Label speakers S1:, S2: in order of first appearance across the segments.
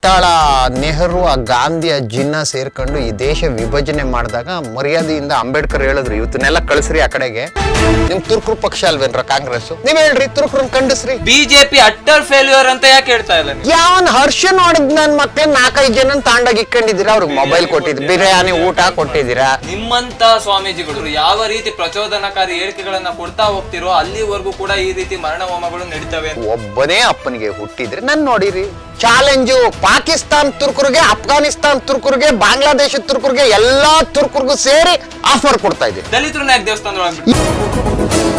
S1: ಮುಟ್ಟಾಳ ನೆಹರು ಆ ಗಾಂಧಿ ಆ ಜಿನ್ನ ಸೇರ್ಕೊಂಡು ಈ ದೇಶ ವಿಭಜನೆ ಮಾಡಿದಾಗ ಮರ್ಯಾದೆಯಿಂದ ಅಂಬೇಡ್ಕರ್ ಹೇಳಿದ್ರು ಇವತ್ತನ್ನೆಲ್ಲ ಕಳಿಸ್ರಿ ಆ ಕಡೆಗೆ ನಿಮ್ ತುರ್ಕರು ಪಕ್ಷ ಅಲ್ವೇನ್ರ ಕಾಂಗ್ರೆಸ್ ನೀವ್ ಹೇಳ್ರಿ ತುರ್ಕರನ್ನ ಖಂಡಿಸ್ರಿ
S2: ಬಿಜೆಪಿ ಅಟ್ಟರ್ ಫೇಲ್ಯೂರ್ ಅಂತ ಯಾಕೆ ಹೇಳ್ತಾ ಇಲ್ಲ ನೀವು
S1: ಯಾವನ್ ಹರ್ಷ ನೋಡಿದ್ ನನ್ ಮಕ್ಳ ನಾಲ್ಕೈದು ಜನ ತಾಂಡಾಗ ಇಕ್ಕೊಂಡಿದ್ದೀರಾ ಅವ್ರಿಗೆ ಮೊಬೈಲ್ ಕೊಟ್ಟಿದ್ ಬಿರಿಯಾನಿ ಊಟ ಕೊಟ್ಟಿದ್ದೀರಾ
S2: ನಿಮ್ಮಂತ ಸ್ವಾಮೀಜಿಗಳು ಯಾವ ರೀತಿ ಪ್ರಚೋದನಕಾರಿ ಹೇಳಿಕೆಗಳನ್ನ ಕೊಡ್ತಾ ಹೋಗ್ತಿರೋ ಅಲ್ಲಿವರೆಗೂ ಕೂಡ ಈ ರೀತಿ ಮರಣ ಹೋಮಗಳು ನಡೀತವೆ ಅಂತ.
S1: ಒಬ್ಬನೇ ಅಪ್ಪನಿಗೆ ಹುಟ್ಟಿದ್ರೆ ನನ್ ನೋಡಿರಿ ಚಾಲೆಂಜು ಪಾಕಿಸ್ತಾನ್ ತುರ್ಕರಿಗೆ ಅಫ್ಘಾನಿಸ್ತಾನ್ ತುರ್ಕರಿಗೆ ಬಾಂಗ್ಲಾದೇಶ ತುರ್ಕರಿಗೆ ಎಲ್ಲಾ ತುರ್ಕರಿಗೂ ಸೇರಿ ಆಫರ್ ಕೊಡ್ತಾ ಇದ್ದೀವಿ
S2: ದಲಿತರನ್ನ ಯಾಕೆ ದೇವಸ್ಥಾನದೊಳಗೆ ಬಿಟ್ಟು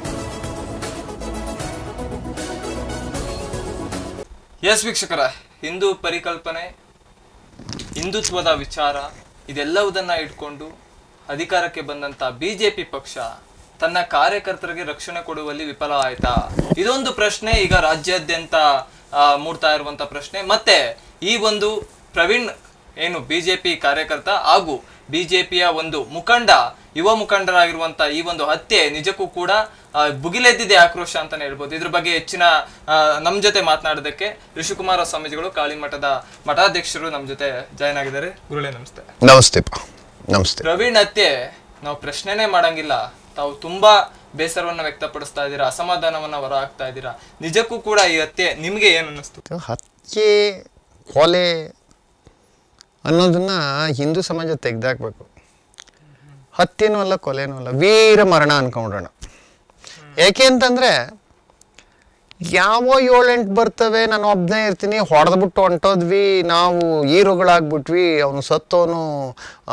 S2: ಎಸ್ ವೀಕ್ಷಕರ ಹಿಂದೂ ಪರಿಕಲ್ಪನೆ ಹಿಂದುತ್ವದ ವಿಚಾರ ಇದೆಲ್ಲವುದನ್ನ ಇಟ್ಕೊಂಡು ಅಧಿಕಾರಕ್ಕೆ ಬಂದಂತ ಬಿಜೆಪಿ ಪಕ್ಷ ತನ್ನ ಕಾರ್ಯಕರ್ತರಿಗೆ ರಕ್ಷಣೆ ಕೊಡುವಲ್ಲಿ ವಿಫಲ ಆಯ್ತಾ ಇದೊಂದು ಪ್ರಶ್ನೆ ಈಗ ರಾಜ್ಯಾದ್ಯಂತ ಆ, ಮೂಡ್ತಾ ಇರುವಂತ ಪ್ರಶ್ನೆ ಮತ್ತೆ ಈ ಒಂದು ಪ್ರವೀಣ್ ಏನು ಬಿಜೆಪಿ ಕಾರ್ಯಕರ್ತ ಹಾಗೂ ಬಿಜೆಪಿಯ ಒಂದು ಮುಖಂಡ ಯುವ ಮುಖಂಡರಾಗಿರುವಂತ ಈ ಒಂದು ಹತ್ಯೆ ನಿಜಕ್ಕೂ ಕೂಡ ಆ, ಭುಗಿಲೆದ್ದಿದೆ ಆಕ್ರೋಶ ಅಂತಾನೆ ಹೇಳ್ಬೋದು ಇದ್ರ ಬಗ್ಗೆ ಹೆಚ್ಚಿನ ಆ, ನಮ್ ಜೊತೆ ಮಾತನಾಡೋದಕ್ಕೆ ಋಷಿಕುಮಾರ ಸ್ವಾಮೀಜಿಗಳು ಕಾಳಿಮಠದ ಮಠಾಧ್ಯಕ್ಷರು ನಮ್ ಜೊತೆ ಜಾಯ್ನ್ ಆಗಿದ್ದಾರೆ ಗುರುಳೆ ನಮಸ್ತೆ
S1: ನಮಸ್ತೆ ಪಾ ನಮಸ್ತೆ
S2: ಪ್ರವೀಣ್ ಹತ್ಯೆ ನಾವು ಪ್ರಶ್ನೆನೇ ಮಾಡಂಗಿಲ್ಲ ತಾವು ತುಂಬಾ ಬೇಸರವನ್ನ ವ್ಯಕ್ತಪಡಿಸ್ತಾ ಇದ್ದೀರಾ ಅಸಮಾಧಾನವನ್ನ ಹೊರ ಹಾಕ್ತಾ ಇದ್ದೀರಾ ನಿಜಕ್ಕೂ ಕೂಡ ಈ ಹತ್ಯೆ ನಿಮ್ಗೆ ಏನ್ ಅನ್ನಿಸ್ತು
S1: ಹತ್ಯೆ ಕೊಲೆ ಅನ್ನೋದನ್ನ ಹಿಂದೂ ಸಮಾಜ ತೆಗೆದಾಕ್ಬೇಕು ಹತ್ಯೆನೂ ಅಲ್ಲ ಕೊಲೆನೂ ಅಲ್ಲ ವೀರ ಮರಣ ಅನ್ಕೊಂಡ್ರಣ ಏಕೆ ಅಂತಂದ್ರೆ ಯಾವ ಏಳೆಂಟು ಬರ್ತವೆ ನಾನು ಒಬ್ಬನೇ ಇರ್ತೀನಿ ಹೊಡೆದ್ಬಿಟ್ಟು ಹೊಂಟೋದ್ವಿ ನಾವು ಹೀರೋಗಳಾಗ್ಬಿಟ್ವಿ ಅವನು ಸತ್ತೋನು ಆ,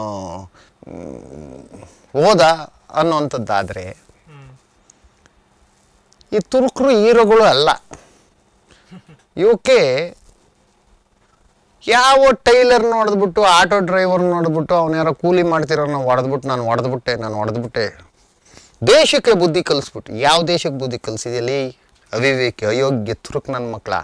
S1: ಮ್, ಹೋದ ಅನ್ನೋಂಥದ್ದಾದರೆ ಈ ತುರ್ಕರು ಹೀರೋಗಳು ಅಲ್ಲ ಇವಕ್ಕೆ ಯಾವ ಟೈಲರ್ ನೋಡಿದ್ಬಿಟ್ಟು ಆಟೋ ಡ್ರೈವರ್ ನೋಡಿದ್ಬಿಟ್ಟು ಅವನ ಯಾರೋ ಕೂಲಿ ಮಾಡ್ತಿರೋ ನಾವು ಹೊಡೆದ್ಬಿಟ್ಟು ನಾನು ಹೊಡೆದ್ಬಿಟ್ಟೆ ನಾನು ಹೊಡೆದ್ಬಿಟ್ಟೆ ದೇಶಕ್ಕೆ ಬುದ್ಧಿ ಕಲಿಸ್ಬಿಟ್ಟು ಯಾವ ದೇಶಕ್ಕೆ ಬುದ್ಧಿ ಕಲಿಸಿದೆಯಲ್ಲಿ ಅವಿವೇಕಿ ಅಯೋಗ್ಯ ತುರುಕ್ ನನ್ನ ಮಕ್ಕಳ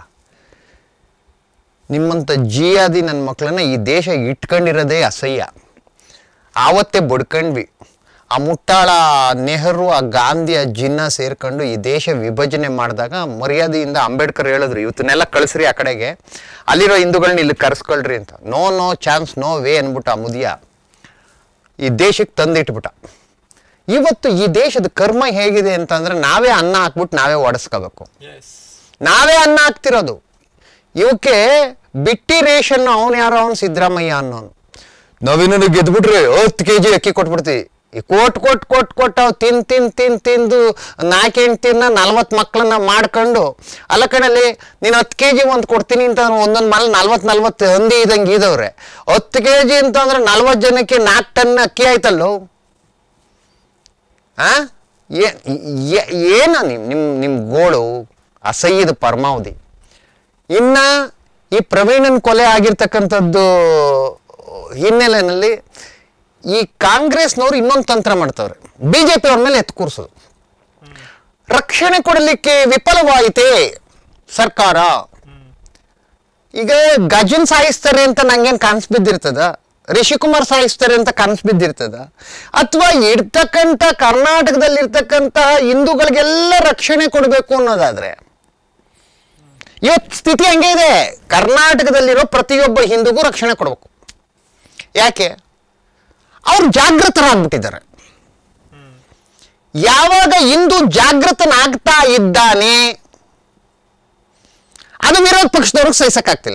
S1: ನಿಮ್ಮಂಥ ಜಿಯಾದಿ ನನ್ನ ಮಕ್ಕಳನ್ನ ಈ ದೇಶ ಇಟ್ಕೊಂಡಿರೋದೇ ಅಸಹ್ಯ ಆವತ್ತೇ ಬಡ್ಕಂಡ್ವಿ ಆ ಮುಟ್ಟಾಳ ನೆಹರು ಆ ಗಾಂಧಿ ಆ ಜಿನ್ನ ಸೇರ್ಕೊಂಡು ಈ ದೇಶ ವಿಭಜನೆ ಮಾಡಿದಾಗ ಮರ್ಯಾದೆಯಿಂದ ಅಂಬೇಡ್ಕರ್ ಹೇಳಿದ್ರು ಇವತ್ತನ್ನೆಲ್ಲ ಕಳಿಸ್ರಿ ಆ ಕಡೆಗೆ ಅಲ್ಲಿರೋ ಹಿಂದೂಗಳನ್ನ ಇಲ್ಲಿ ಕರೆಸ್ಕೊಳ್ರಿ ಅಂತ no no chance no way ಅಂದ್ಬಿಟ್ಟು ಆ ಮುದಿಯ ಈ ದೇಶಕ್ಕೆ ತಂದಿಟ್ಬಿಟ್ಟ ಇವತ್ತು ಈ ದೇಶದ ಕರ್ಮ ಹೇಗಿದೆ ಅಂತಂದ್ರೆ ನಾವೇ ಅನ್ನ ಹಾಕ್ಬಿಟ್ಟು ನಾವೇ ಒಡಿಸ್ಕೋಬೇಕು ನಾವೇ ಅನ್ನ ಹಾಕ್ತಿರೋದು ಇವಕ್ಕೆ ಬಿಟ್ಟಿ ರೇಷನ್ ಅವನು ಯಾರೋ ಅವನು ಸಿದ್ದರಾಮಯ್ಯ ಅನ್ನೋನು ನಾವೇನ ಗೆದ್ಬಿಟ್ರೆ ಹತ್ತು ಕೆ ಜಿ ಅಕ್ಕಿ ಕೊಟ್ಬಿಡ್ತೀವಿ ಈ ಕೊಟ್ ಕೊಟ್ ಕೊಟ್ ಕೊಟ್ಟು ಅವು ತಿನ್ ತಿನ್ ತಿನ್ ತಿಂದು ನಾಲ್ಕೆಂಟು ತಿನ್ನ ನಲ್ವತ್ತು ಮಕ್ಕಳನ್ನ ಮಾಡ್ಕೊಂಡು ಅಲ್ಲ ಕಣಲ್ಲಿ ನೀನು ಹತ್ತು ಕೆ ಜಿ ಒಂದು ಕೊಡ್ತೀನಿ ಅಂತ ಒಂದೊಂದು ಮಲ್ ನಲ್ವತ್ತು ನಲ್ವತ್ತು ಹಂದಿ ಇದಂಗೆ ಇದವ್ರೆ ಹತ್ತು ಕೆ ಜಿ ಅಂತಂದ್ರೆ ನಲ್ವತ್ತು ಜನಕ್ಕೆ ನಾಲ್ಕು ಟನ್ ಅಕ್ಕಿ ಆಯ್ತಲ್ಲೋ ಆ ಏ- ಏ- ಏನ ನಿಮ್ ನಿಮ್ ನಿಮ್ ಗೋಳು ಅಸಹ್ಯದ ಪರಮಾವಧಿ ಇನ್ನ ಈ ಪ್ರವೀಣನ್ ಕೊಲೆ ಆಗಿರ್ತಕ್ಕಂಥದ್ದು ಹಿನ್ನೆಲೆಯಲ್ಲಿ ಈ ಕಾಂಗ್ರೆಸ್ನವ್ರು ಇನ್ನೊಂದು ತಂತ್ರ ಮಾಡ್ತವ್ರೆ ಬಿ ಜೆ ಪಿ ಅವ್ರ ಮೇಲೆ ಎತ್ತು ಕೂರಿಸೋದು ರಕ್ಷಣೆ ಕೊಡಲಿಕ್ಕೆ ವಿಫಲವಾಯಿತೇ ಸರ್ಕಾರ ಈಗ ಗಜನ್ ಸಾಯಿಸ್ತಾರೆ ಅಂತ ನಂಗೇನು ಕನಸು ಬಿದ್ದಿರ್ತದ ರಿಷಿಕುಮಾರ್ ಸಾಯಿಸ್ತಾರೆ ಅಂತ ಕನಸು ಬಿದ್ದಿರ್ತದ ಅಥವಾ ಇರ್ತಕ್ಕಂಥ ಕರ್ನಾಟಕದಲ್ಲಿರ್ತಕ್ಕಂಥ ಹಿಂದೂಗಳಿಗೆಲ್ಲ ರಕ್ಷಣೆ ಕೊಡಬೇಕು ಅನ್ನೋದಾದ್ರೆ ಇವತ್ತು ಸ್ಥಿತಿ ಹಂಗೆ ಇದೆ ಕರ್ನಾಟಕದಲ್ಲಿರೋ ಪ್ರತಿಯೊಬ್ಬ ಹಿಂದೂಗೂ ರಕ್ಷಣೆ ಕೊಡಬೇಕು ಯಾಕೆ ಅವ್ರು ಜಾಗೃತರಾಗ್ಬಿಟ್ಟಿದ್ದಾರೆ ಯಾವಾಗ ಹಿಂದೂ ಜಾಗೃತನಾಗ್ತಾ ಇದ್ದಾನೆ ಅದು ವಿರೋಧ ಪಕ್ಷದವ್ರಿಗೆ ಸಹಿಸಕ್ಕಾಗ್ತಿಲ್ಲ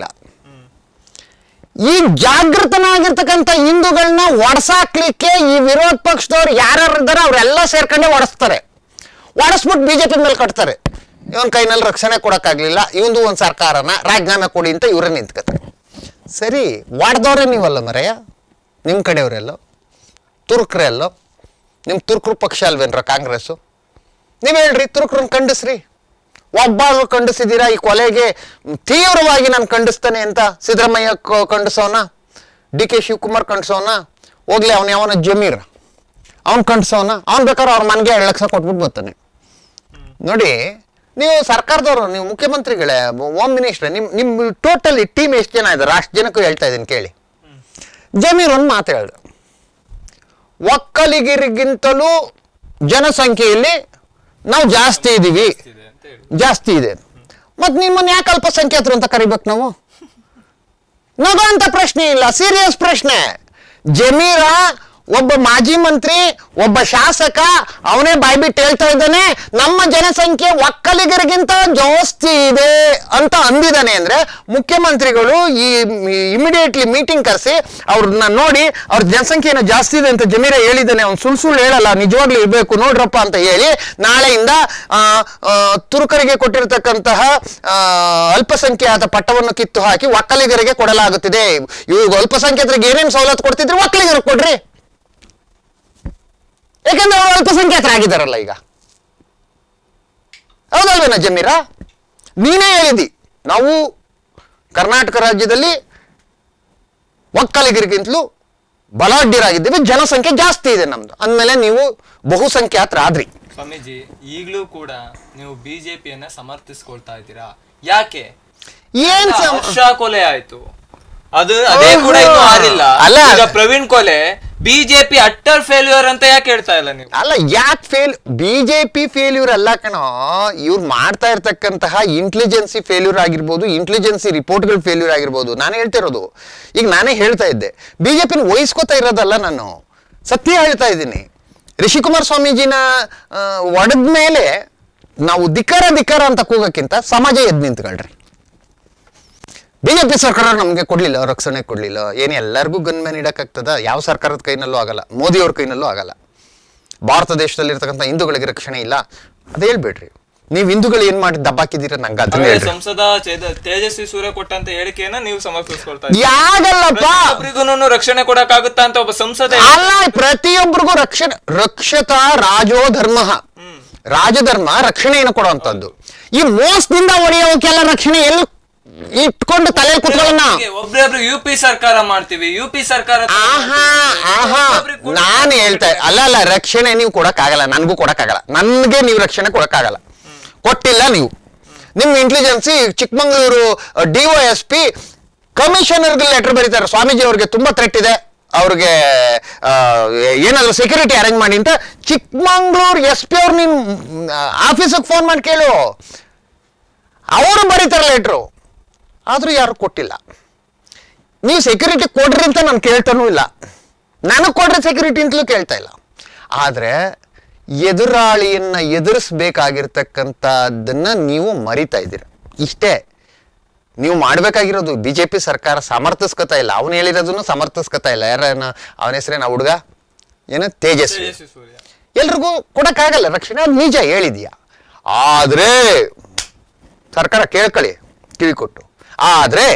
S1: ಈ ಜಾಗೃತನಾಗಿರ್ತಕ್ಕಂಥ ಹಿಂದೂಗಳನ್ನ ಒಡಸಾಕ್ಲಿಕ್ಕೆ ಈ ವಿರೋಧ ಪಕ್ಷದವ್ರು ಯಾರ್ಯಾರು ಇದ್ದಾರೆ ಅವರೆಲ್ಲ ಸೇರ್ಕೊಂಡೆ ಒಡಿಸ್ತಾರೆ ಒಡಿಸ್ಬಿಟ್ಟು ಬಿಜೆಪಿ ಮೇಲೆ ಕಟ್ತಾರೆ ಇವನ್ ಕೈನಲ್ಲಿ ರಕ್ಷಣೆ ಕೊಡಕ್ಕಾಗ್ಲಿಲ್ಲ ಇವಂದು ಒಂದು ಸರ್ಕಾರನ ರಾಜೀನಾಮೆ ಕೊಡಿ ಅಂತ ಇವರೇ ನಿಂತ್ಕೋತಾರೆ ಸರಿ ಒಡ್ದವ್ರೆ ನೀವಲ್ಲ ಮರೆಯ ನಿಮ್ಮ ಕಡೆಯವರೆಲ್ಲೋ ತುರ್ಕ್ರೆಲ್ಲೋ ನಿಮ್ಮ ತುರ್ಕರು ಪಕ್ಷ ಅಲ್ವೇನ್ರ ಕಾಂಗ್ರೆಸ್ಸು ನೀವು ಹೇಳ್ರಿ ತುರ್ಕ್ರನ್ನ ಖಂಡಿಸ್ರಿ ಒಬ್ಬಾದ್ರು ಖಂಡಿಸಿದ್ದೀರಾ ಈ ಕೊಲೆಗೆ ತೀವ್ರವಾಗಿ ನಾನು ಖಂಡಿಸ್ತಾನೆ ಅಂತ ಸಿದ್ದರಾಮಯ್ಯ ಕ- ಖಂಡಿಸೋನ ಡಿ ಕೆ ಶಿವಕುಮಾರ್ ಖಂಡಿಸೋನ ಹೋಗ್ಲಿ ಅವನ ಯಾವನ ಜಮೀರ್ ಅವ್ನು ಖಂಡಿಸೋನ ಅವ್ನು ಬೇಕಾದ್ರೆ ಅವ್ರ ಮನೆಗೆ ಎರಡು ಲಕ್ಷ ಕೊಟ್ಬಿಟ್ಟು ಬರ್ತಾನೆ ನೋಡಿ ನೀವು ಸರ್ಕಾರದವರು ನೀವು ಮುಖ್ಯಮಂತ್ರಿಗಳೇ ಹೋಮ್ ಮಿನಿಸ್ಟ್ರೆ ನಿಮ್ಮ ನಿಮ್ಮ ಟೋಟಲಿ ಟೀಮ್ ಎಷ್ಟು ಜನ ಇದ್ದಾರೆ ಅಷ್ಟು ಜನಕ್ಕೂ ಹೇಳ್ತಾ ಇದ್ದೀನಿ ಕೇಳಿ ಜಮೀರ್ ಒಂದು ಮಾತು ಹೇಳ್ದ ಒಕ್ಕಲಿಗರಿಗಿಂತಲೂ ಜನಸಂಖ್ಯೆಯಲ್ಲಿ ನಾವು ಜಾಸ್ತಿ ಇದ್ದೀವಿ
S2: ಇದೆ ಅಂತ ಹೇಳಿ
S1: ಜಾಸ್ತಿ ಇದೆ ಮತ್ತು ನಿಮ್ಮನ್ನು ಯಾಕೆ ಅಲ್ಪಸಂಖ್ಯಾತರು ಅಂತ ಕರಿಬೇಕು ನಾವು ನಗುವಂತ ಪ್ರಶ್ನೆ ಇಲ್ಲ ಸೀರಿಯಸ್ ಪ್ರಶ್ನೆ ಜಮೀರ ಒಬ್ಬ ಮಾಜಿ ಮಂತ್ರಿ ಒಬ್ಬ ಶಾಸಕ ಅವನೇ ಬಾಯ್ಬಿಟ್ಟು ಹೇಳ್ತಾ ಇದ್ದಾನೆ ನಮ್ಮ ಜನಸಂಖ್ಯೆ ಒಕ್ಕಲಿಗರಿಗಿಂತ ಜಾಸ್ತಿ ಇದೆ ಅಂತ ಅಂದಿದ್ದಾನೆ ಅಂದ್ರೆ ಮುಖ್ಯಮಂತ್ರಿಗಳು ಈ ಇಮಿಡಿಯೇಟ್ಲಿ ಮೀಟಿಂಗ್ ಕರೆಸಿ ಅವ್ರನ್ನ ನೋಡಿ ಅವ್ರ ಜನಸಂಖ್ಯೆನ ಜಾಸ್ತಿ ಇದೆ ಅಂತ ಜಮೀರ ಹೇಳಿದ್ದಾನೆ ಅವ್ನು ಸುಳ್ಳು ಸುಳ್ಳು ಹೇಳಲ್ಲ ನಿಜವಾಗ್ಲೂ ಇರಬೇಕು ನೋಡ್ರಪ್ಪ ಅಂತ ಹೇಳಿ ನಾಳೆಯಿಂದ ಆ, ಆ, ತುರುಕರಿಗೆ ಕೊಟ್ಟಿರತಕ್ಕಂತಹ ಆ, ಅಲ್ಪಸಂಖ್ಯಾತ ಪಟ್ಟವನ್ನು ಕಿತ್ತು ಹಾಕಿ ಒಕ್ಕಲಿಗರಿಗೆ ಕೊಡಲಾಗುತ್ತಿದೆ ಇವಾಗ ಅಲ್ಪಸಂಖ್ಯಾತರಿಗೆ ಏನೇನು ಸವಲತ್ತು ಕೊಡ್ತಿದ್ರು ಒಕ್ಕಲಿಗರಿಗೆ ಕೊಡ್ರಿ ಯಾಕಂದ್ರೆ ಅವರು ಅಲ್ಪಸಂಖ್ಯಾತರಾಗಿದ್ದಾರಲ್ಲ ಈಗ ಹೌದಲ್ವೇನ ಜಮೀರ ನೀನೇ ಹೇಳಿದಿ ನಾವು ಕರ್ನಾಟಕ ರಾಜ್ಯದಲ್ಲಿ ಒಕ್ಕಲಿಗರಿಗಿಂತಲೂ ಬಲಾಢ್ಯರಾಗಿದ್ದೀವಿ ಜನಸಂಖ್ಯೆ ಜಾಸ್ತಿ ಇದೆ ನಮ್ದು ಅಂದಮೇಲೆ ನೀವು ಬಹುಸಂಖ್ಯಾತರಾದ್ರಿ
S2: ಸ್ವಾಮೀಜಿ ಈಗಲೂ ಕೂಡ ನೀವು ಬಿಜೆಪಿಯನ್ನ ಸಮರ್ಥಿಸ್ಕೊಳ್ತಾ ಇದ್ದೀರಾ ಯಾಕೆ
S1: ಏನ್ ಸಮ-
S2: ಹರ್ಷ ಕೊಲೆ ಆಯ್ತು ಅದು ಅದೇ ಕೂಡ ಇನ್ನೂ ಆರಿಲ್ಲ
S1: ಅಲ್ಲ.
S2: ಈಗ ಪ್ರವೀಣ್ ಕೊಲೆ ಬಿಜೆಪಿ ಅಟ್ಟರ್ ಫೇಲ್ಯೂರ್ ಅಂತ ಯಾಕೆ ಹೇಳ್ತಾ ಇಲ್ಲ ನೀವು
S1: ಅಲ್ಲ ಯಾಕೆ ಫೇಲ್ ಬಿಜೆಪಿ ಫೇಲ್ಯೂರ್ ಅಲ್ಲ ಕಣೋ ಇವ್ರು ಮಾಡ್ತಾ ಇರ್ತಕ್ಕಂತಹ ಇಂಟೆಲಿಜೆನ್ಸಿ ಫೇಲ್ಯೂರ್ ಆಗಿರ್ಬೋದು ಇಂಟೆಲಿಜೆನ್ಸಿ ರಿಪೋರ್ಟ್ಗಳು ಫೇಲ್ಯೂರ್ ಆಗಿರ್ಬೋದು ನಾನು ಹೇಳ್ತಿರೋದು ಈಗ ನಾನೇ ಹೇಳ್ತಾ ಇದ್ದೆ ಬಿಜೆಪಿನ ವಹಿಸ್ಕೋತಾ ಇರೋದಲ್ಲ ನಾನು ಸತ್ಯ ಹೇಳ್ತಾ ಇದ್ದೀನಿ ರಿಷಿಕುಮಾರ್ ಸ್ವಾಮೀಜಿನ ಒಡೆದ ಮೇಲೆ ನಾವು ಧಿಕ್ಕಾರ ಧಿಕ್ಕಾರ ಅಂತ ಕೂಗಕ್ಕಿಂತ ಸಮಾಜ ಎದ್ದು ನಿಂತ್ಕೊಳ್ರಿ ಬಿಜೆಪಿ ಸರ್ಕಾರ ನಮಗೆ ಕೊಡ್ಲಿಲ್ಲ ರಕ್ಷಣೆ ಕೊಡ್ಲಿಲ್ಲ ಏನು ಎಲ್ಲರಿಗೂ ಗನ್ ಮ್ಯಾನ್ ಇಡಕ್ಕಾಗ್ತದ ಯಾವ ಸರ್ಕಾರದ ಕೈನಲ್ಲೂ ಆಗಲ್ಲ ಮೋದಿಯವ್ರ ಕೈನಲ್ಲೂ ಆಗಲ್ಲ ಭಾರತ ದೇಶದಲ್ಲಿರ್ತಕ್ಕಂಥ ಹಿಂದೂಗಳಿಗೆ ರಕ್ಷಣೆ ಇಲ್ಲ ಅದು ಹೇಳ್ಬೇಡ್ರಿ ನೀವು ಹಿಂದೂಗಳು ಏನ್ ಮಾಡಿ ದಬ್ಬಾಕಿದ್ದೀರ ನಂಗೆ ಅದನ್ನ
S2: ಆಮೇಲೆ
S1: ಹೇಳ್ರಿ
S2: ಸಂಸದ ಚೇದ- ತೇಜಸ್ವಿ ಸೂರ್ಯ ಕೊಟ್ಟಂತ ಹೇಳಿಕೆಯನ್ನ ನೀವು ಸಮರ್ಥಿಸ್ಕೊಳ್ತಾ ಇದ್ದೀರಾ
S1: ಯಾಗಲ್ಲಪ್ಪ
S2: ಒಬ್ರಿಗೂ ರಕ್ಷಣೆ ಕೊಡಕ್ಕಾಗುತ್ತಾ ಅಂತ ಒಬ್ಬ ಸಂಸದ
S1: ಅಲ್ಲ ಪ್ರತಿಯೊಬ್ಬರಿಗೂ ರಕ್ಷಣೆ ರಕ್ಷತಾ ರಾಜೋ ಧರ್ಮ ರಾಜಧರ್ಮ ರಕ್ಷಣೆಯನ್ನು ಕೊಡುವಂತದ್ದು ಈ ಮೋಸದಿಂದ ಹೊಡೆಯೋಕೆಲ್ಲ ರಕ್ಷಣೆ ಎಲ್ಲಿ ಇಟ್ಕೊಂಡು ತಲೆ ಕುತ್ಕೊಳ್ಳೋಣ
S2: ಒಬ್ರೊಬ್ರು ಯು ಪಿ ಸರ್ಕಾರ ಮಾಡ್ತೀವಿ ಯು ಪಿ ಸರ್ಕಾರ
S1: ಆಹಾ ಆಹಾ
S2: ಒಬ್ರೊಬ್ರಿಗೆ ಕೊಡಿ.
S1: ನಾನು ಹೇಳ್ತಾ ಅಲ್ಲ ಅಲ್ಲ ರಕ್ಷಣೆ ನೀವು ಕೊಡಕ್ಕಾಗಲ್ಲ ನನಗೂ ಕೊಡಕ್ಕಾಗಲ್ಲ ನನ್ಗೆ ನೀವು ರಕ್ಷಣೆ ಕೊಡಕ್ಕಾಗಲ್ಲ ಕೊಟ್ಟಿಲ್ಲ ನೀವು ನಿಮ್ intelligence Chikmagalur D O S P ಕಮಿಷನರ್ಗೆ ಲೆಟರ್ ಬರೀತಾರೆ ಸ್ವಾಮೀಜಿ ಅವ್ರಿಗೆ ತುಂಬಾ ಥ್ರೆಟ್ ಇದೆ ಅವ್ರಿಗೆ ಆ, ಏನಾದ್ರು ಸೆಕ್ಯೂರಿಟಿ ಅರೇಂಜ್ ಮಾಡಿ ಅಂತ ಚಿಕ್ಕಮಂಗ್ಳೂರು ಎಸ್ ಪಿ ಅವ್ರು ನಿನ್ ಆಫೀಸಿಗೆ ಫೋನ್ ಮಾಡಿ ಕೇಳು ಅವರು ಬರೀತಾರೆ ಲೆಟ್ರು ಆದ್ರೂ ಯಾರು ಕೊಟ್ಟಿಲ್ಲ ನೀವು ಸೆಕ್ಯೂರಿಟಿ ಕೊಡ್ರಿ ಅಂತ ನಾನು ಕೇಳ್ತಾನೂ ಇಲ್ಲ ನನಗೆ ಕೊಡ್ರಿ ಸೆಕ್ಯೂರಿಟಿ ಅಂತಲೂ ಕೇಳ್ತಾ ಇಲ್ಲ ಆದರೆ ಎದುರಾಳಿಯನ್ನ ಎದುರಿಸ್ಬೇಕಾಗಿರ್ತಕ್ಕಂಥದ್ದನ್ನ ನೀವು ಮರಿತಾ ಇದ್ದೀರ ಇಷ್ಟೇ ನೀವು ಮಾಡ್ಬೇಕಾಗಿರೋದು ಬಿ ಜೆ ಪಿ ಸರ್ಕಾರ ಸಮರ್ಥಿಸ್ಕೊತಾ ಇಲ್ಲ ಅವನು ಹೇಳಿರೋದನ್ನು ಸಮರ್ಥಿಸ್ಕೊತಾ ಇಲ್ಲ ಯಾರನ್ನ ಅವನ ಹೆಸರೇನ ಹುಡುಗ ಏನು ತೇಜಸ್ವಿ
S2: ತೇಜಸ್ವಿ ಸೂರ್ಯ
S1: ಎಲ್ರಿಗೂ ಕೊಡಕ್ಕಾಗಲ್ಲ ರಕ್ಷಣೆ ಅದು ನಿಜ ಹೇಳಿದ್ಯಾ ಆದ್ರೆ ಸರ್ಕಾರ ಕೇಳ್ಕೊಳ್ಳಿ ಕಿವಿ ಕೊಟ್ಟು ಆದ್ರೆ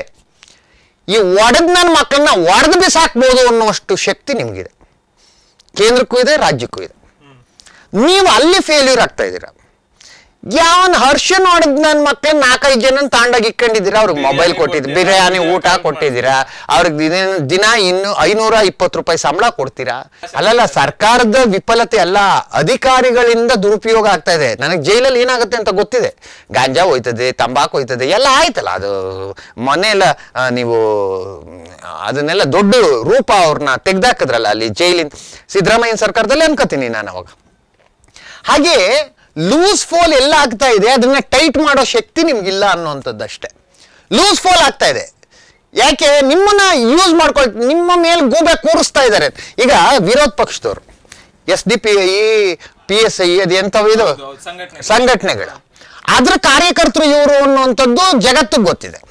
S1: ಈ ಒಡೆದ್ ನನ್ನ ಮಕ್ಕಳನ್ನ ಒಡೆದು ಬಿಸಾಕ್ಬೋದು ಅನ್ನುವಷ್ಟು ಶಕ್ತಿ ನಿಮಗಿದೆ ಕೇಂದ್ರಕ್ಕೂ ಇದೆ ರಾಜ್ಯಕ್ಕೂ ಇದೆ ನೀವು ಅಲ್ಲಿ ಫೇಲ್ಯೂರ್ ಆಗ್ತಾ ಇದ್ದೀರಾ ಯಾವನ್ ಹರ್ಷ ನೋಡಿದ್ ನನ್ನ ಮಕ್ಕಳನ್ನ ನಾಲ್ಕೈದು ಜನ ತಾಂಡಾಗಿ ಇಟ್ಕೊಂಡಿದ್ದೀರಾ ಅವ್ರಿಗೆ ಮೊಬೈಲ್ ಕೊಟ್ಟಿದ್ದೀರಾ ಬಿರಿಯಾನಿ ಊಟ ಕೊಟ್ಟಿದ್ದೀರಾ ಅವ್ರಿಗೆ ದಿನ ದಿನ ಇನ್ನು ಐನೂರ ಇಪ್ಪತ್ತು ರೂಪಾಯಿ ಸಂಬಳ ಕೊಡ್ತೀರಾ ಅಲ್ಲಲ್ಲ ಸರ್ಕಾರದ ವಿಫಲತೆ ಅಲ್ಲ ಅಧಿಕಾರಿಗಳಿಂದ ದುರುಪಯೋಗ ಆಗ್ತಾ ಇದೆ ನನಗೆ ಜೈಲಲ್ಲಿ ಏನಾಗುತ್ತೆ ಅಂತ ಗೊತ್ತಿದೆ ಗಾಂಜಾ ಹೋಯ್ತದೆ ತಂಬಾಕು ಹೋಯ್ತದೆ ಎಲ್ಲ ಆಯ್ತಲ್ಲ ಅದು ಮೊನ್ನೆ ಎಲ್ಲ ಆ, ನೀವು ಅದನ್ನೆಲ್ಲ ದೊಡ್ಡ ರೂಪ ಅವ್ರನ್ನ ತೆಗ್ದಾಕಿದ್ರಲ್ಲ ಅಲ್ಲಿ ಜೈಲಿನ ಸಿದ್ದರಾಮಯ್ಯನ ಸರ್ಕಾರದಲ್ಲಿ ಅನ್ಕೋತೀನಿ ನಾನು ಅವಾಗ ಹಾಗೆ ಲೂಸ್ ಫೋಲ್ ಎಲ್ಲ ಆಗ್ತಾ ಇದೆ ಅದನ್ನ ಟೈಟ್ ಮಾಡೋ ಶಕ್ತಿ ನಿಮ್ಗಿಲ್ಲ ಅನ್ನುವಂಥದ್ದು ಅಷ್ಟೇ ಲೂಸ್ ಫೋಲ್ ಆಗ್ತಾ ಇದೆ ಯಾಕೆ ನಿಮ್ಮನ್ನ ಯೂಸ್ ಮಾಡ್ಕೊಳ್ ನಿಮ್ಮ ಮೇಲೆ ಗೂಬೆ ಕೂರಿಸ್ತಾ ಇದ್ದಾರೆ ಈಗ ವಿರೋಧ ಪಕ್ಷದವ್ರು S D P I P S I ಅದು ಎಂಥವು ಇದು
S2: ಹೌದು, ಹೌದು, ಸಂಘಟನೆ
S1: ಸಂಘಟನೆಗಳು ಅದ್ರ ಕಾರ್ಯಕರ್ತರು ಇವರು ಅನ್ನುವಂಥದ್ದು ಜಗತ್ತಿಗೆ ಗೊತ್ತಿದೆ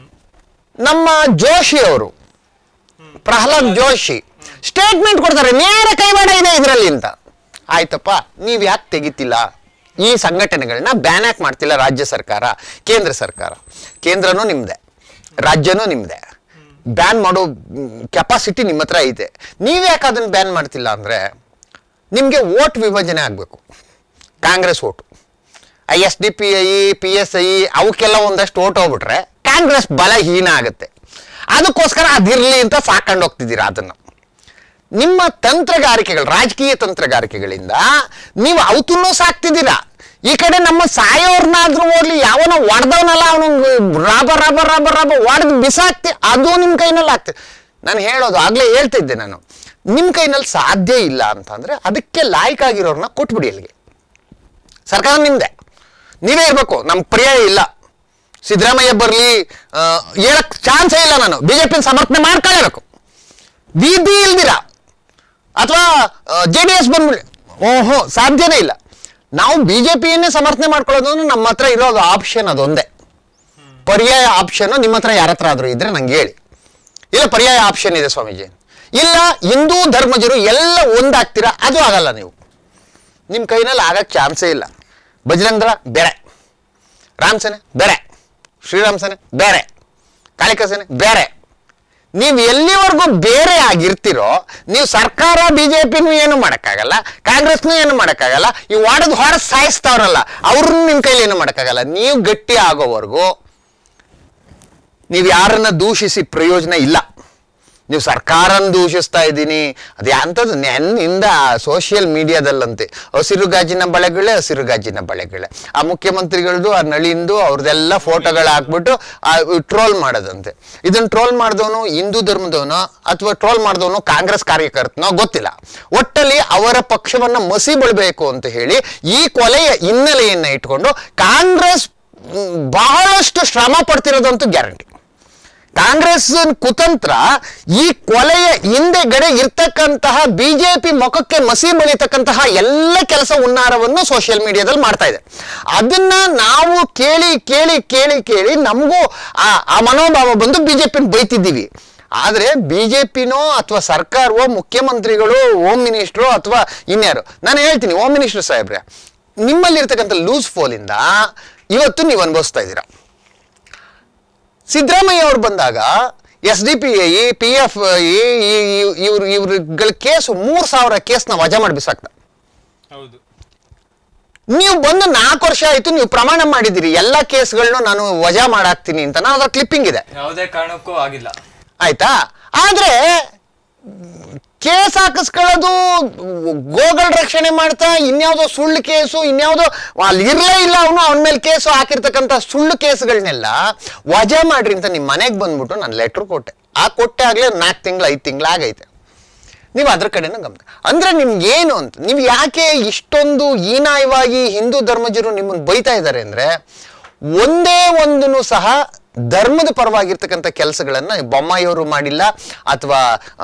S1: ನಮ್ಮ ಜೋಶಿ ಅವರು ಪ್ರಹ್ಲಾದ್ ಜೋಶಿ ಸ್ಟೇಟ್ಮೆಂಟ್ ಕೊಡ್ತಾರೆ ನೇರ ಕೈವಾಡ ಇದೆ ಇದರಲ್ಲಿ ಅಂತ ಆಯ್ತಪ್ಪ ನೀವ್ ಯಾಕೆ ತೆಗಿತಿಲ್ಲ ಈ ಸಂಘಟನೆಗಳನ್ನ ಬ್ಯಾನ್ ಯಾಕೆ ಮಾಡ್ತಿಲ್ಲ ರಾಜ್ಯ ಸರ್ಕಾರ ಕೇಂದ್ರ ಸರ್ಕಾರ ಕೇಂದ್ರನೂ ನಿಮ್ದೆ ರಾಜ್ಯನೂ ನಿಮ್ದೆ ಬ್ಯಾನ್ ಮಾಡೋ ಕೆಪಾಸಿಟಿ ನಿಮ್ಮ ಹತ್ರ ಐತೆ ನೀವ್ ಯಾಕೆ ಅದನ್ನ ಬ್ಯಾನ್ ಮಾಡ್ತಿಲ್ಲ ಅಂದ್ರೆ ನಿಮ್ಗೆ ವೋಟ್ ವಿಭಜನೆ ಆಗ್ಬೇಕು Congress vote I S D P I P S I ಅವಕ್ಕೆಲ್ಲ ಒಂದಷ್ಟು ಓಟ್ ಹೋಗ್ಬಿಟ್ರೆ ಕಾಂಗ್ರೆಸ್ ಬಲಹೀನ ಆಗುತ್ತೆ ಅದಕ್ಕೋಸ್ಕರ ಅದಿರ್ಲಿ ಅಂತ ಸಾಕೊಂಡು ಹೋಗ್ತಿದ್ದೀರಾ ಅದನ್ನು ನಿಮ್ಮ ತಂತ್ರಗಾರಿಕೆಗಳು ರಾಜಕೀಯ ತಂತ್ರಗಾರಿಕೆಗಳಿಂದ ನೀವು ಅವತನ್ನೂ ಸಾಕ್ತಿದ್ದೀರಾ ಈ ಕಡೆ ನಮ್ಮ ಸಾಯೋರ್ನಾದ್ರೂ ಓಡ್ಲಿ ಯಾವನ ಒಡೆದವನಲ್ಲ ಅವನು ರಾಬ ರಾಬ ರಾಬ ರಾಬ ಒಡೆದು ಬಿಸಾಕ್ತಿ ಅದು ನಿಮ್ಮ ಕೈನಲ್ಲಿ ಆಗ್ತದೆ ನಾನು ಹೇಳೋದು ಆಗ್ಲೇ ಹೇಳ್ತಿದ್ದೆ ನಾನು ನಿಮ್ಮ ಕೈನಲ್ಲಿ ಸಾಧ್ಯ ಇಲ್ಲ ಅಂತಂದ್ರೆ ಅದಕ್ಕೆ ಲಾಯ್ಕ್ ಆಗಿರೋರ್ನ ಕೊಟ್ಬಿಡಿ ಅಲ್ಲಿಗೆ ಸರ್ಕಾರ ನಿಮ್ದೆ ನೀವೇ ಇರಬೇಕು ನಮ್ಗೆ ಪರ್ಯಾಯ ಇಲ್ಲ ಸಿದ್ದರಾಮಯ್ಯ ಬರಲಿ ಹೇಳಕ್ ಚಾನ್ಸೇ ಇಲ್ಲ ನಾನು ಬಿಜೆಪಿ ಸಮರ್ಥನೆ ಮಾಡ್ಕೊಳ್ಳೇಬೇಕು ವಿಧಿ ಇಲ್ದಿರ ಅಥವಾ ಜೆ ಡಿ ಎಸ್ ಬಂದ್ಬಿಡಿ ಓಹೋ ಸಾಧ್ಯನೇ ಇಲ್ಲ ನಾವು ಬಿಜೆಪಿಯನ್ನೇ ಸಮರ್ಥನೆ ಮಾಡ್ಕೊಳ್ಳೋದು ಅಂದ್ರೆ ನಮ್ಮ ಹತ್ರ ಇರೋದು ಆಪ್ಷನ್ ಅದೊಂದೇ ಪರ್ಯಾಯ ಆಪ್ಷನ್ ನಿಮ್ಮ ಹತ್ರ ಯಾರ ಹತ್ರ ಆದ್ರೂ ಇದ್ರೆ ನಂಗೆ ಹೇಳಿ ಇಲ್ಲ ಪರ್ಯಾಯ ಆಪ್ಷನ್ ಇದೆ ಸ್ವಾಮೀಜಿ ಇಲ್ಲ ಹಿಂದೂ ಧರ್ಮಜರು ಎಲ್ಲ ಒಂದಾಗ್ತೀರಾ ಅದು ಆಗಲ್ಲ ನೀವು ನಿಮ್ಮ ಕೈನಲ್ಲಿ ಆಗಕ್ಕೆ ಚಾನ್ಸೇ ಇಲ್ಲ ಬಜರಂಗ್ ದಳ ಬೇರೆ ರಾಮ್ ಸೇನೆ ಬೇರೆ ಶ್ರೀರಾಮ್ ಸೇನೆ ಬೇರೆ ಕಾಳಿಕ ಸೇನೆ ಬೇರೆ ನೀವು ಎಲ್ಲಿವರೆಗೂ ಬೇರೆ ಆಗಿರ್ತೀರೋ ನೀವು ಸರ್ಕಾರ ಬಿಜೆಪಿನೂ ಏನು ಮಾಡೋಕ್ಕಾಗಲ್ಲ ಕಾಂಗ್ರೆಸ್ನೂ ಏನು ಮಾಡೋಕ್ಕಾಗಲ್ಲ ಈ ವಾಡದ್ ಹೊರ ಸಾಯಿಸ್ತಾವ್ರಲ್ಲ ಅವ್ರನ್ನ ನಿಮ್ಮ ಕೈಲಿ ಏನು ಮಾಡೋಕ್ಕಾಗಲ್ಲ ನೀವು ಗಟ್ಟಿ ಆಗೋವರೆಗೂ ನೀವು ಯಾರನ್ನ ದೂಷಿಸಿ ಪ್ರಯೋಜನ ಇಲ್ಲ ನೀವು ಸರ್ಕಾರನ ದೂಷಿಸ್ತಾ ಇದ್ದೀನಿ ಅದು ಅಂಥದ್ದು ನೆನ್ನಿಂದ ಸೋಷಿಯಲ್ ಮೀಡಿಯಾದಲ್ಲಂತೆ ಹಸಿರು ಗಾಜಿನ ಬಳೆಗಳೇ ಹಸಿರು ಗಾಜಿನ ಬಳೆಗಳೇ ಆ ಮುಖ್ಯಮಂತ್ರಿಗಳದ್ದು ಆ ನಳಿಂದು ಅವ್ರದ್ದೆಲ್ಲ ಫೋಟೋಗಳು ಹಾಕ್ಬಿಟ್ಟು ಟ್ರೋಲ್ ಮಾಡೋದಂತೆ ಇದನ್ನ ಟ್ರೋಲ್ ಮಾಡಿದವನು ಹಿಂದೂ ಧರ್ಮದವನೋ ಅಥವಾ ಟ್ರೋಲ್ ಮಾಡಿದವನು ಕಾಂಗ್ರೆಸ್ ಕಾರ್ಯಕರ್ತನೋ ಗೊತ್ತಿಲ್ಲ ಒಟ್ಟಲ್ಲಿ ಅವರ ಪಕ್ಷವನ್ನ ಮಸಿ ಬೀಳ್ಬೇಕು ಅಂತ ಹೇಳಿ ಈ ಕೊಲೆಯ ಹಿನ್ನೆಲೆಯನ್ನ ಇಟ್ಕೊಂಡು ಕಾಂಗ್ರೆಸ್ ಮ್, ಬಹಳಷ್ಟು ಶ್ರಮ ಪಡ್ತಿರೋದಂತೂ ಗ್ಯಾರಂಟಿ ಕಾಂಗ್ರೆಸ್ ಕುತಂತ್ರ ಈ ಕೊಲೆಯ ಹಿಂದೆಗಡೆ ಇರ್ತಕ್ಕಂತಹ ಬಿಜೆಪಿ ಮುಖಕ್ಕೆ ಮಸಿ ಬಳಿತಕ್ಕಂತಹ ಎಲ್ಲ ಕೆಲಸ ಉನ್ನಾರವನ್ನು ಸೋಷಿಯಲ್ ಮೀಡಿಯಾದಲ್ಲಿ ಮಾಡ್ತಾ ಇದೆ ಅದನ್ನ ನಾವು ಕೇಳಿ ಕೇಳಿ ಕೇಳಿ ಕೇಳಿ ನಮಗೂ ಆ ಆ ಮನೋಭಾವ ಬಂದು ಬಿಜೆಪಿ ಬೈತಿದ್ದೀವಿ ಆದ್ರೆ ಬಿಜೆಪಿನೋ ಅಥವಾ ಸರ್ಕಾರವೋ ಮುಖ್ಯಮಂತ್ರಿಗಳು ಹೋಮ್ ಮಿನಿಸ್ಟ್ರು ಅಥವಾ ಇನ್ಯಾರು ನಾನು ಹೇಳ್ತೀನಿ ಹೋಮ್ ಮಿನಿಸ್ಟರ್ ಸಾಹೇಬ್ರೆ ನಿಮ್ಮಲ್ಲಿ ಇರ್ತಕ್ಕಂಥ ಲೂಸ್ ಫೋಲಿಂದ ಇವತ್ತು ನೀವು ಅನುಭವಿಸ್ತಾ ಇದ್ದೀರಾ ಸಿದ್ದರಾಮಯ್ಯ ಅವ್ರು ಬಂದಾಗ S D P I P F ಇವ್ರ ಇವ್ರಗಳ ಕೇಸು ಮೂರ್ ಸಾವಿರ ಕೇಸ್ನ ವಜಾ ಮಾಡಿ ಬಿಸಾಕ್ತ
S2: ಹೌದು
S1: ನೀವು ಬಂದು ನಾಲ್ಕು ವರ್ಷ ಆಯ್ತು ನೀವು ಪ್ರಮಾಣ ಮಾಡಿದ್ದೀರಿ ಎಲ್ಲ ಕೇಸ್ಗಳನ್ನೂ ನಾನು ವಜಾ ಮಾಡಾಕ್ತೀನಿ ಅಂತ ನಾನು ಅದ್ರ ಕ್ಲಿಪ್ಪಿಂಗ್ ಇದೆ
S2: ಯಾವುದೇ ಕಾರಣಕ್ಕೂ ಆಗಿಲ್ಲ
S1: ಆಯ್ತಾ ಆದ್ರೆ ಕೇಸ್ ಹಾಕಿಸ್ಕೊಳ್ಳೋದು ಗೋಗಳ ರಕ್ಷಣೆ ಮಾಡ್ತಾ ಇನ್ಯಾವುದೋ ಸುಳ್ಳು ಕೇಸು ಇನ್ಯಾವುದೋ ಅಲ್ಲಿ ಇರ್ಲೇ ಇಲ್ಲ ಅವನು ಅವನ ಮೇಲೆ ಕೇಸು ಹಾಕಿರ್ತಕ್ಕಂಥ ಸುಳ್ಳು ಕೇಸುಗಳನ್ನೆಲ್ಲ ವಜಾ ಮಾಡ್ರಿ ಅಂತ ನಿಮ್ಮ ಮನೆಗೆ ಬಂದ್ಬಿಟ್ಟು ನಾನು ಲೆಟ್ರ್ ಕೊಟ್ಟೆ ಆ ಕೊಟ್ಟೆ ಆಗ್ಲೇ ನಾಲ್ಕು ತಿಂಗಳು ಐದು ತಿಂಗಳು ಆಗೈತೆ ನೀವು ಅದ್ರ ಕಡೆನೂ ಗಮನ ಅಂದ್ರೆ ನಿಮ್ಗೆ ಏನು ಅಂತ ನೀವು ಯಾಕೆ ಇಷ್ಟೊಂದು ಹೀನಾಯವಾಗಿ ಹಿಂದೂ ಧರ್ಮಜರು ನಿಮ್ಮನ್ನು ಬೈತಾ ಇದ್ದಾರೆ ಅಂದ್ರೆ ಒಂದೇ ಒಂದನ್ನು ಸಹ ಧರ್ಮದ ಪರವಾಗಿರ್ತಕ್ಕಂಥ ಕೆಲಸಗಳನ್ನ ಬೊಮ್ಮಾಯಿಯವರು ಮಾಡಿಲ್ಲ ಅಥವಾ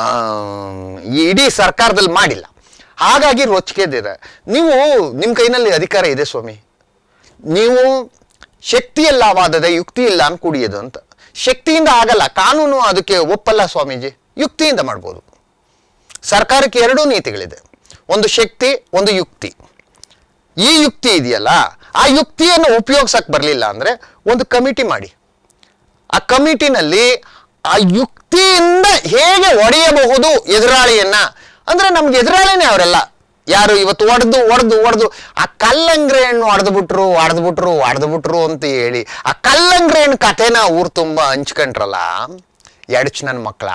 S1: ಇಡೀ ಸರ್ಕಾರದಲ್ಲಿ ಮಾಡಿಲ್ಲ ಹಾಗಾಗಿ ರೊಚ್ಚಿಗೆದಿರ ನೀವು ನಿಮ್ಮ ಕೈನಲ್ಲಿ ಅಧಿಕಾರ ಇದೆ ಸ್ವಾಮಿ ನೀವು ಶಕ್ತಿಯಲ್ಲ ವಾದದ ಯುಕ್ತಿ ಇಲ್ಲ ಅಂತ ಕುಡಿಯೋದು ಅಂತ ಶಕ್ತಿಯಿಂದ ಆಗಲ್ಲ ಕಾನೂನು ಅದಕ್ಕೆ ಒಪ್ಪಲ್ಲ ಸ್ವಾಮೀಜಿ ಯುಕ್ತಿಯಿಂದ ಮಾಡ್ಬೋದು ಸರ್ಕಾರಕ್ಕೆ ಎರಡೂ ನೀತಿಗಳಿದೆ ಒಂದು ಶಕ್ತಿ ಒಂದು ಯುಕ್ತಿ ಈ ಯುಕ್ತಿ ಇದೆಯಲ್ಲ ಆ ಯುಕ್ತಿಯನ್ನು ಉಪಯೋಗಿಸಕ್ ಬರಲಿಲ್ಲ ಅಂದ್ರೆ ಒಂದು ಕಮಿಟಿ ಮಾಡಿ ಆ ಕಮಿಟಿನಲ್ಲಿ ಆ ಯುಕ್ತಿಯಿಂದ ಹೇಗೆ ಒಡೆಯಬಹುದು ಎದುರಾಳಿಯನ್ನ ಅಂದ್ರೆ ನಮ್ಗೆ ಎದುರಾಳಿನೇ ಅವರೆಲ್ಲ ಯಾರು ಇವತ್ತು ಒಡೆದು ಒಡೆದು ಒಡೆದು ಆ ಕಲ್ಲಂಗ್ರೆ ಹಣ್ಣು ಹೊಡೆದು ಬಿಟ್ರು ಹೊಡೆದು ಬಿಟ್ರು ಹೊಡೆದು ಬಿಟ್ರು ಅಂತ ಹೇಳಿ ಆ ಕಲ್ಲಂಗ್ರೆ ಹಣ್ಣು ಕಥೆನ ಊರು ತುಂಬ ಹಂಚ್ಕೊಂಡ್ರಲ್ಲ ಎಡಚ್ ನನ್ನ ಮಕ್ಕಳ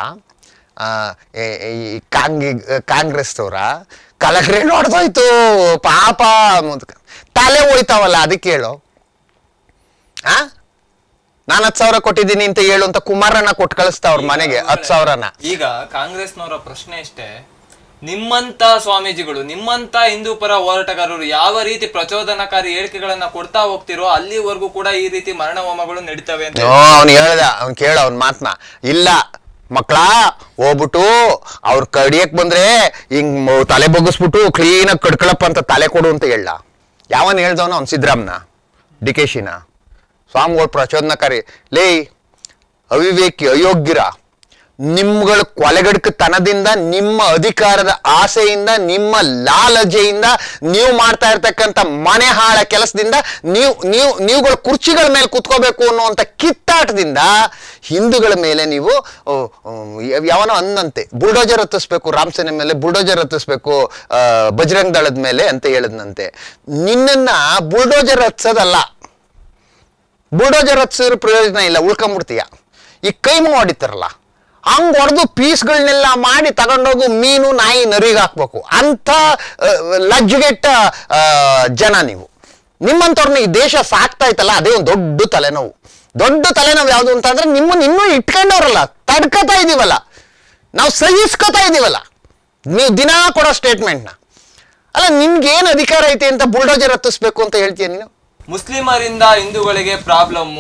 S1: ಈ ಕಾಂಗಿ ಕಾಂಗ್ರೆಸ್ದವ್ರ ಕಲ್ಲಂಗ್ರೆ ಹಣ್ಣು ಹೊಡೆದೋಯ್ತು ಪಾಪ ಮುದ್ಕ ತಲೆ ಹೋಯ್ತಾವಲ್ಲ ಅದಕ್ಕೆ ಹೇಳು ಆ ನಾನು ಹತ್ತು ಸಾವಿರ ಕೊಟ್ಟಿದ್ದೀನಿ ಅಂತ ಹೇಳು ಅಂತ ಕುಮಾರಣ್ಣ ಕೊಟ್ಟು ಕಳಿಸ್ತಾ ಅವ್ರ ಮನೆಗೆ ಹತ್ತು ಸಾವಿರನ
S2: ಈಗ ಕಾಂಗ್ರೆಸ್ನವರ ಪ್ರಶ್ನೆ ಇಷ್ಟೇ ನಿಮ್ಮಂತ ಸ್ವಾಮೀಜಿಗಳು ನಿಮ್ಮಂತ ಹಿಂದೂ ಪರ ಹೋರಾಟಗಾರರು ಯಾವ ರೀತಿ ಪ್ರಚೋದನಕಾರಿ ಹೇಳಿಕೆಗಳನ್ನ ಕೊಡ್ತಾ ಹೋಗ್ತಿರೋ ಅಲ್ಲಿವರೆಗೂ ಕೂಡ ಈ ರೀತಿ ಮರಣ ಹೋಮಗಳು ನಡೀತವೆ ಅಂತ
S1: ಅವ್ನು ಹೇಳ್ದ ಅವ್ನು ಕೇಳ ಅವ್ನ ಮಾತನ್ನ ಇಲ್ಲ ಮಕ್ಕಳ ಹೋಗ್ಬಿಟ್ಟು ಅವ್ರ ಕಡಿಯಕ್ ಬಂದ್ರೆ ಹಿಂಗ್ ಮ- ತಲೆ ಬಗ್ಗಿಸ್ಬಿಟ್ಟು ಕ್ಲೀನಾಗಿ ಕಡ್ಕೊಳಪ್ಪ ಅಂತ ತಲೆ ಕೊಡು ಅಂತ ಹೇಳ ಯಾವನ್ ಹೇಳ್ದವನ ಅವ್ನು ಸಿದ್ದರಾಮ್ನ ಡಿ ಕೆ ಶಿನ ಸ್ವಾಮಿಗಳು ಪ್ರಚೋದನಕಾರಿ ಲೇ ಅವಿವೇಕಿ ಅಯೋಗ್ಯರ ನಿಮ್ಗಳ ಕೊಲೆಗಡಕತನದಿಂದ ನಿಮ್ಮ ಅಧಿಕಾರದ ಆಸೆಯಿಂದ ನಿಮ್ಮ ಲಾಲಜೆಯಿಂದ ನೀವು ಮಾಡ್ತಾ ಇರ್ತಕ್ಕಂಥ ಮನೆ ಹಾಳ ಕೆಲಸದಿಂದ ನೀವು ನೀವು ನೀವುಗಳ ಕುರ್ಚಿಗಳ ಮೇಲೆ ಕುತ್ಕೋಬೇಕು ಅನ್ನುವಂಥ ಕಿತ್ತಾಟದಿಂದ ಹಿಂದೂಗಳ ಮೇಲೆ ನೀವು ಓ, ಓ, ಯಾವನೋ ಅಂದಂತೆ ಬುಲ್ಡೋಜರ್ ಹತ್ತಿಸ್ಬೇಕು ರಾಮಸೇನೆ ಮೇಲೆ ಬುಲ್ಡೋಜರ್ ಹತ್ತಿಸ್ಬೇಕು ಆ, ಬಜರಂಗ್ ದಳದ ಮೇಲೆ ಅಂತ ಹೇಳಿದ್ನಂತೆ ನಿನ್ನನ್ನ ಬುಲ್ಡೋಜರ್ ಹತ್ಸೋದಲ್ಲ ಬುಲ್ಡೋಜರ್ ಹತ್ಸಿದ್ರೆ ಪ್ರಯೋಜನ ಇಲ್ಲ ಉಳ್ಕೊಂಬಿಡ್ತೀಯ ಈ ಕೈಮು ಹೊಡಿತಾರಲ್ಲ ಹಂಗ್ ಹೊಡೆದು ಪೀಸ್ಗಳನ್ನೆಲ್ಲ ಮಾಡಿ ತಗೊಂಡೋಗು ಮೀನು ನಾಯಿ ನರಿಗೆ ಹಾಕ್ಬೇಕು ಅಂತ ಆ, ಲಜ್ಜುಗೆಟ್ಟ ಆ, ಜನ ನೀವು ನಿಮ್ಮಂಥವ್ರನ್ನ ಈ ದೇಶ ಸಾಕ್ತಾ ಇತ್ತಲ್ಲ ಅದೇ ಒಂದು ದೊಡ್ಡ ತಲೆನೋವು ದೊಡ್ಡ ತಲೆನೋವು ಯಾವುದು ಅಂತ ಅಂದ್ರೆ ನಿಮ್ಮನ್ನ ಇನ್ನೂ ಇಟ್ಕೊಂಡವ್ರಲ್ಲ ತಡ್ಕತಾ ಇದೀವಲ್ಲ ನಾವು ಸಹಿಸ್ಕೊತಾ ಇದೀವಲ್ಲ ನೀವು ದಿನಾ ಕೊಡೋ ಸ್ಟೇಟ್ಮೆಂಟ್ನ ಅಲ್ಲ ನಿನ್ಗೇನು ಅಧಿಕಾರ ಐತೆ ಅಂತ ಬುಲ್ಡೋಜರ್ ಹತ್ತಿಸ್ಬೇಕು ಅಂತ ಹೇಳ್ತೀಯ ನೀನು
S2: ಮುಸ್ಲಿಮರಿಂದ ಹಿಂದೂಗಳಿಗೆ ಪ್ರಾಬ್ಲಮ್ಮು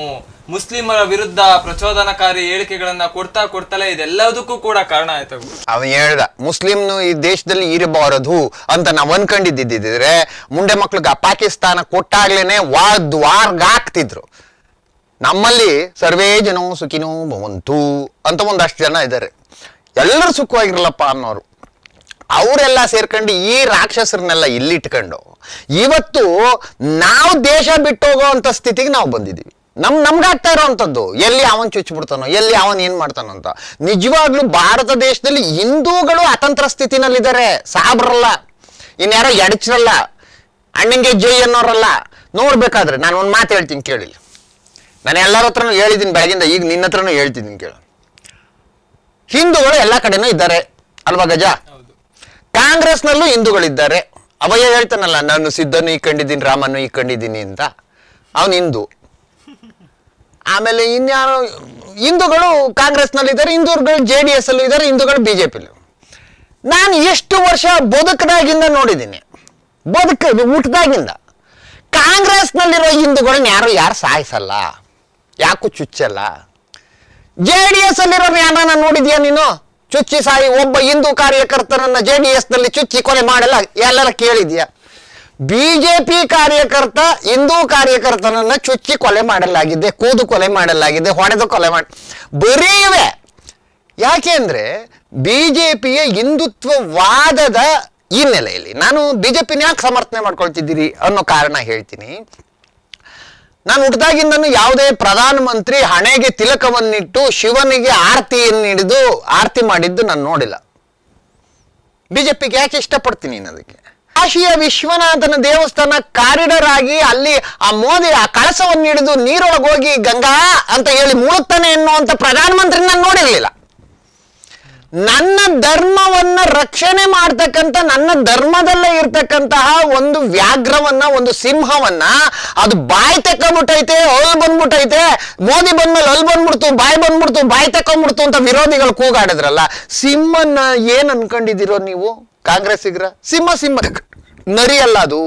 S2: ಮುಸ್ಲಿಮರ ವಿರುದ್ಧ ಪ್ರಚೋದನಕಾರಿ ಹೇಳಿಕೆಗಳನ್ನ ಕೊಡ್ತಾ ಕೊಡ್ತಲೇ ಇದೆಲ್ಲದಕ್ಕೂ ಕೂಡ ಕಾರಣ ಆಯ್ತು
S1: ಅವ ಹೇಳ್ದ ಮುಸ್ಲಿಮ್ನು ಈ ದೇಶದಲ್ಲಿ ಇರಬಾರದು ಅಂತ ನಾವ್ ಅನ್ಕೊಂಡಿದ್ದಿದ್ರೆ ಮುಂಡೆ ಮಕ್ಳಿಗೆ ಪಾಕಿಸ್ತಾನ ಕೊಟ್ಟಾಗ್ಲೇನೆ ವಾದ್ ವಾರ್ಗ್ ಹಾಕ್ತಿದ್ರು ನಮ್ಮಲ್ಲಿ ಸರ್ವೇ ಜನೋ ಸುಖಿನೋ ಭವಂತು ಅಂತ ಒಂದಷ್ಟು ಜನ ಇದ್ದಾರೆ ಎಲ್ಲರೂ ಸುಖವಾಗಿರಲಪ್ಪ ಅನ್ನೋರು ಅವರೆಲ್ಲ ಸೇರ್ಕೊಂಡು ಈ ರಾಕ್ಷಸರನ್ನೆಲ್ಲ ಇಲ್ಲಿಟ್ಕೊಂಡು ಇವತ್ತು ನಾವು ದೇಶ ಬಿಟ್ಟು ಹೋಗೋವಂಥ ಸ್ಥಿತಿಗೆ ನಾವು ಬಂದಿದ್ದೀವಿ ನಮ್ ನಮ್ಗಾಗ್ತಾ ಇರೋವಂಥದ್ದು ಎಲ್ಲಿ ಅವನ್ ಚುಚ್ಚಿಬಿಡ್ತಾನೋ ಎಲ್ಲಿ ಅವನ್ ಏನ್ ಮಾಡ್ತಾನೋ ಅಂತ ನಿಜವಾಗ್ಲೂ ಭಾರತ ದೇಶದಲ್ಲಿ ಹಿಂದೂಗಳು ಅತಂತ್ರ ಸ್ಥಿತಿನಲ್ಲಿದ್ದಾರೆ ಸಾಬ್ರಲ್ಲ ಇನ್ಯಾರೋ ಎಡಚ್ರಲ್ಲ ಅಣ್ಣಂಗೆ ಜೈ ಅನ್ನೋರಲ್ಲ ನೋಡ್ಬೇಕಾದ್ರೆ ನಾನು ಒಂದು ಮಾತು ಹೇಳ್ತೀನಿ ಕೇಳಿ ನಾನು ಎಲ್ಲರ ಹತ್ರನೂ ಹೇಳಿದ್ದೀನಿ ಬೆಳಗಿಂದ ಈಗ ನಿನ್ನ ಹತ್ರನೂ ಹೇಳ್ತಿದ್ದೀನಿ ಕೇಳು ಹಿಂದೂಗಳು ಎಲ್ಲ ಕಡೆನೂ ಇದ್ದಾರೆ ಅಲ್ವಾ ಗಜ
S2: ಹೌದು
S1: ಕಾಂಗ್ರೆಸ್ನಲ್ಲೂ ಹಿಂದೂಗಳಿದ್ದಾರೆ ಅಭಯ ಹೇಳ್ತಾನಲ್ಲ ನಾನು ಸಿದ್ಧನು ಇಕ್ಕೊಂಡಿದ್ದೀನಿ ರಾಮನು ಇಕ್ಕೊಂಡಿದ್ದೀನಿ ಅಂತ ಅವನು ಹಿಂದೂ ಆಮೇಲೆ ಇನ್ಯಾರು ಹಿಂದೂಗಳು ಕಾಂಗ್ರೆಸ್ನಲ್ಲಿದ್ದಾರೆ ಹಿಂದೂಗಳು ಜೆ ಡಿ ಎಸ್ ಅಲ್ಲೂ ಇದ್ದಾರೆ ಹಿಂದೂಗಳು ಬಿ ಜೆ ಪಿಲು ನಾನು ಎಷ್ಟು ವರ್ಷ ಬದುಕದಾಗಿಂದ ನೋಡಿದ್ದೀನಿ ಬದುಕ ಹುಟ್ಟದಾಗಿಂದ ಕಾಂಗ್ರೆಸ್ನಲ್ಲಿರೋ ಹಿಂದೂಗಳನ್ನ ಯಾರು ಯಾರು ಸಾಯಿಸಲ್ಲ ಯಾಕೂ ಚುಚ್ಚಲ್ಲ ಜೆ ಡಿ ಎಸ್ ಅಲ್ಲಿರೋರು ಯಾರನ್ನ ನೋಡಿದ್ಯಾ ನೀನು ಚುಚ್ಚಿ ಸಾಯಿ ಒಬ್ಬ ಹಿಂದೂ ಕಾರ್ಯಕರ್ತನನ್ನ ಜೆ ಡಿ ಎಸ್ ನಲ್ಲಿ ಚುಚ್ಚಿ ಕೊಲೆ ಮಾಡಲ್ಲ ಎಲ್ಲರ ಕೇಳಿದ್ಯಾ ಬಿಜೆಪಿ ಕಾರ್ಯಕರ್ತ ಹಿಂದೂ ಕಾರ್ಯಕರ್ತನನ್ನ ಚುಚ್ಚಿ ಕೊಲೆ ಮಾಡಲಾಗಿದೆ ಕೂದು ಕೊಲೆ ಮಾಡಲಾಗಿದೆ ಹೊಡೆದು ಕೊಲೆ ಮಾಡಿ ಬರೀ ಇವೆ ಯಾಕೆ ಅಂದ್ರೆ ಬಿಜೆಪಿಯ ಹಿಂದುತ್ವವಾದದ ಹಿನ್ನೆಲೆಯಲ್ಲಿ ನಾನು ಬಿಜೆಪಿನ ಯಾಕೆ ಸಮರ್ಥನೆ ಮಾಡ್ಕೊಳ್ತಿದ್ದೀರಿ ಅನ್ನೋ ಕಾರಣ ಹೇಳ್ತೀನಿ ನಾನು ಹುಟ್ಟಿದಾಗಿಂದನು ಯಾವುದೇ ಪ್ರಧಾನಮಂತ್ರಿ ಹಣೆಗೆ ತಿಲಕವನ್ನಿಟ್ಟು ಶಿವನಿಗೆ ಆರತಿಯನ್ನು ಹಿಡಿದು ಆರತಿ ಮಾಡಿದ್ದು ನಾನು ನೋಡಿಲ್ಲ ಬಿಜೆಪಿಗೆ ಯಾಕೆ ಇಷ್ಟಪಡ್ತೀನಿ ನಾನು ಅದಕ್ಕೆ ಕಾಶಿಯ ವಿಶ್ವನಾಥನ ದೇವಸ್ಥಾನ ಕಾರಿಡಾರ್ ಆಗಿ ಅಲ್ಲಿ ಆ ಮೋದಿ ಆ ಕಳಸವನ್ನು ಹಿಡಿದು ನೀರೊಳಗೆ ಹೋಗಿ ಗಂಗಾ ಅಂತ ಹೇಳಿ ಮುಳುಗ್ತಾನೆ ಎನ್ನುವಂತ ಪ್ರಧಾನಮಂತ್ರಿ ನಾನು ನೋಡಿರ್ಲಿಲ್ಲ ನನ್ನ ಧರ್ಮವನ್ನ ರಕ್ಷಣೆ ಮಾಡ್ತಕ್ಕಂಥ ನನ್ನ ಧರ್ಮದಲ್ಲೇ ಇರ್ತಕ್ಕಂತಹ ಒಂದು ವ್ಯಾಘ್ರವನ್ನ ಒಂದು ಸಿಂಹವನ್ನ ಅದು ಬಾಯಿ ತೆಕ್ಕೊಂಬಿಟ್ಟೈತೆ ಅಲ್ ಬಂದ್ಬಿಟ್ಟೈತೆ ಮೋದಿ ಬಂದ್ಮೇಲೆ ಅಲ್ ಬಂದ್ಬಿಡ್ತು ಬಾಯಿ ಬಂದ್ಬಿಡ್ತು ಬಾಯಿ ತೆಕ್ಕೊಂಬಿಡ್ತು ಅಂತ ವಿರೋಧಿಗಳು ಕೂಗಾಡಿದ್ರಲ್ಲ ಸಿಂಹನ್ನ ಏನ್ ಅನ್ಕೊಂಡಿದ್ದೀರೋ ನೀವು ಕಾಂಗ್ರೆಸ್ಸಿಗ್ರ ಸಿಂಹ ಸಿಂಹ ನರಿ ಅಲ್ಲ ಅದು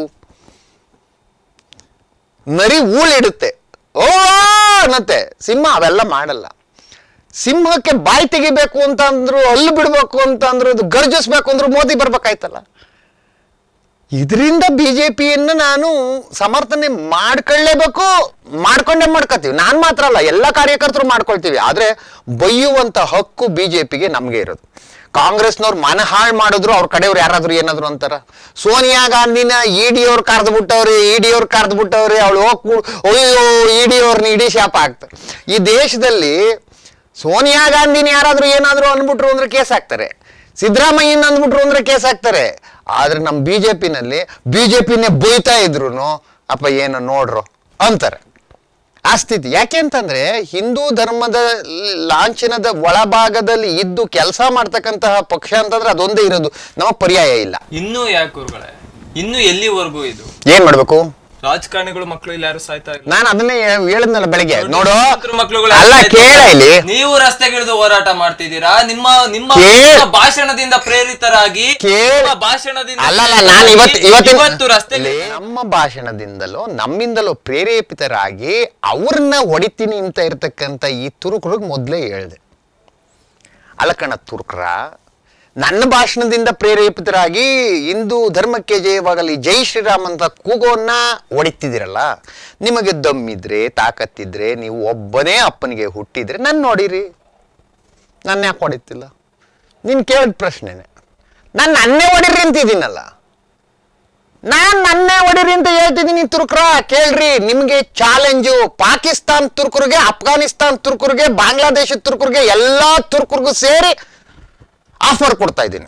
S1: ನರಿ ಊಳಿಡುತ್ತೆ ಓ ಅನ್ನತ್ತೆ ಸಿಂಹ ಅವೆಲ್ಲ ಮಾಡಲ್ಲ ಸಿಂಹಕ್ಕೆ ಬಾಯಿ ತೆಗಿಬೇಕು ಅಂತ ಅಂದ್ರು ಹಲ್ಲು ಬಿಡ್ಬೇಕು ಅಂತ ಅಂದ್ರು ಅದು ಗರ್ಜಿಸ್ಬೇಕು ಅಂದ್ರು ಮೋದಿ ಬರ್ಬೇಕಾಯ್ತಲ್ಲ ಇದರಿಂದ ಬಿಜೆಪಿಯನ್ನು ನಾನು ಸಮರ್ಥನೆ ಮಾಡ್ಕೊಳ್ಳೇಬೇಕು ಮಾಡ್ಕೊಂಡೇ ಮಾಡ್ಕೋತೀವಿ ನಾನು ಮಾತ್ರ ಅಲ್ಲ ಎಲ್ಲ ಕಾರ್ಯಕರ್ತರು ಮಾಡ್ಕೊಳ್ತೀವಿ ಆದ್ರೆ ಬೈಯುವಂತ ಹಕ್ಕು ಬಿಜೆಪಿಗೆ ನಮ್ಗೆ ಇರೋದು ಕಾಂಗ್ರೆಸ್ನವ್ರು ಮನ ಹಾಳು ಮಾಡಿದ್ರು ಅವ್ರ ಕಡೆಯವ್ರು ಯಾರಾದ್ರೂ ಏನಾದ್ರು ಅಂತಾರ ಸೋನಿಯಾ ಗಾಂಧಿನ ಇ ಡಿ ಅವ್ರು ಕರೆದು ಬಿಟ್ಟವ್ರಿ ಇ ಡಿ ಅವ್ರು ಕರೆದು ಬಿಟ್ಟವ್ರಿ ಅವಳು ಹೋಗ್ ಅಯ್ಯೋ ಇ ಡಿ ಅವ್ರನ್ನ ಇಡೀ ಶಾಪ ಆಗ್ತಾರೆ ಈ ದೇಶದಲ್ಲಿ ಸೋನಿಯಾ ಗಾಂಧಿನ ಯಾರಾದ್ರೂ ಏನಾದ್ರು ಅಂದ್ಬಿಟ್ರು ಅಂದ್ರೆ ಕೇಸ್ ಹಾಕ್ತಾರೆ ಸಿದ್ದರಾಮಯ್ಯನ ಅಂದ್ಬಿಟ್ರು ಅಂದ್ರೆ ಕೇಸ್ ಹಾಕ್ತಾರೆ ಆದ್ರೆ ನಮ್ಮ ಬಿಜೆಪಿನಲ್ಲಿ ಬಿಜೆಪಿನೇ ಬೈತಾ ಇದ್ರು ಅಪ್ಪ ಏನು ನೋಡ್ರು ಅಂತಾರೆ ಆ ಸ್ಥಿತಿ ಯಾಕೆ ಅಂತಂದ್ರೆ ಹಿಂದೂ ಧರ್ಮದ ಲಾಂಛನದ ಒಳಭಾಗದಲ್ಲಿ ಇದ್ದು ಕೆಲಸ ಮಾಡ್ತಕ್ಕಂತಹ ಪಕ್ಷ ಅಂತಂದ್ರೆ ಅದೊಂದೇ ಇರೋದು ನಮಗ್ ಪರ್ಯಾಯ ಇಲ್ಲ
S2: ಇನ್ನೂ ಯಾಕೆ ಗುರುಗಳೇ ಇನ್ನು ಎಲ್ಲಿವರೆಗೂ ಇದು
S1: ಏನ್ ಮಾಡ್ಬೇಕು
S2: ರಾಜಕಾರಣಿಗಳು ಮಕ್ಕಳು ಇಲ್ಲಿ ಯಾರು ಸಾಯ್ತಾ ಇಲ್ಲ
S1: ನಾನು ಅದನ್ನೇ ಹೇ- ಹೇಳಿದ್ನಲ್ಲ ಬೆಳಗ್ಗೆ ನೋಡು
S2: ಶ್ರೀಮಂತರ ಮಕ್ಳುಗಳು
S1: ಅಲ್ಲ
S2: ಯಾರು ಸಾಯ್ತಾ
S1: ಕೇಳ
S2: ಇಲ್ಲ?
S1: ಇಲ್ಲಿ
S2: ನೀವು ರಸ್ತೆಗಿಳಿದು ಹೋರಾಟ ಮಾಡ್ತಿದ್ದೀರಾ ನಿಮ್ಮ ನಿಮ್ಮ
S1: ಕೇಳ್-
S2: ನಿಮ್ಮ ಭಾಷಣದಿಂದ ಪ್ರೇರಿತರಾಗಿ
S1: ಕೇಳ್-
S2: ನಿಮ್ಮ ಭಾಷಣದಿಂದ
S1: ಅಲ್ಲಲ್ಲ ನಾನು ಇವತ್ತು ಇವತ್ತಿನ
S2: ಇವತ್ತು ರಸ್ತೆ
S1: ಇಲ್ಲಿ ನಮ್ಮ ಭಾಷಣದಿಂದಲೋ ನಮ್ಮಿಂದಲೋ ಪ್ರೇರೇಪಿತರಾಗಿ ಅವ್ರನ್ನ ಹೊಡಿತೀನಿ ಅಂತ ಇರ್ತಕ್ಕಂಥ ಈ ತುರುಕರಿಗೆ ಮೊದಲೇ ಹೇಳ್ದೆ ಅಲಕಣ ತುರ್ಕ್ರ ನನ್ನ ಭಾಷಣದಿಂದ ಪ್ರೇರೇಪಿತರಾಗಿ ಹಿಂದೂ ಧರ್ಮಕ್ಕೆ ಜಯವಾಗಲಿ ಜೈ ಶ್ರೀರಾಮ್ ಅಂತ ಕೂಗೋನ್ನ ಹೊಡಿತಿದ್ದೀರಲ್ಲ ನಿಮಗೆ ದಮ್ಮಿದ್ರೆ ತಾಕತ್ತಿದ್ರೆ ನೀವು ಒಬ್ಬನೇ ಅಪ್ಪನಿಗೆ ಹುಟ್ಟಿದ್ರೆ ನನ್ನ ನೋಡಿರಿ ನನ್ನ ಯಾಕೆ ಹೊಡಿತಿಲ್ಲ ನೀನು ಕೇಳಿದ ಪ್ರಶ್ನೆನೆ ನಾನು ನನ್ನೇ ಹೊಡಿರಿ ಅಂತಿದ್ದೀನಲ್ಲ ನಾನ್ ನನ್ನೇ ಹೊಡಿರಿ ಅಂತ ಹೇಳ್ತಿದ್ದೀನಿ ತುರ್ಕ್ರ ಕೇಳ್ರಿ ನಿಮ್ಗೆ ಚಾಲೆಂಜು ಪಾಕಿಸ್ತಾನ್ ತುರ್ಕರಿಗೆ ಅಫ್ಘಾನಿಸ್ತಾನ್ ತುರ್ಕರಿಗೆ ಬಾಂಗ್ಲಾದೇಶ ತುರ್ಕರಿಗೆ ಎಲ್ಲಾ ತುರ್ಕರಿಗೂ ಸೇರಿ ಆಫರ್ ಕೊಡ್ತಾ ಇದ್ದೀನಿ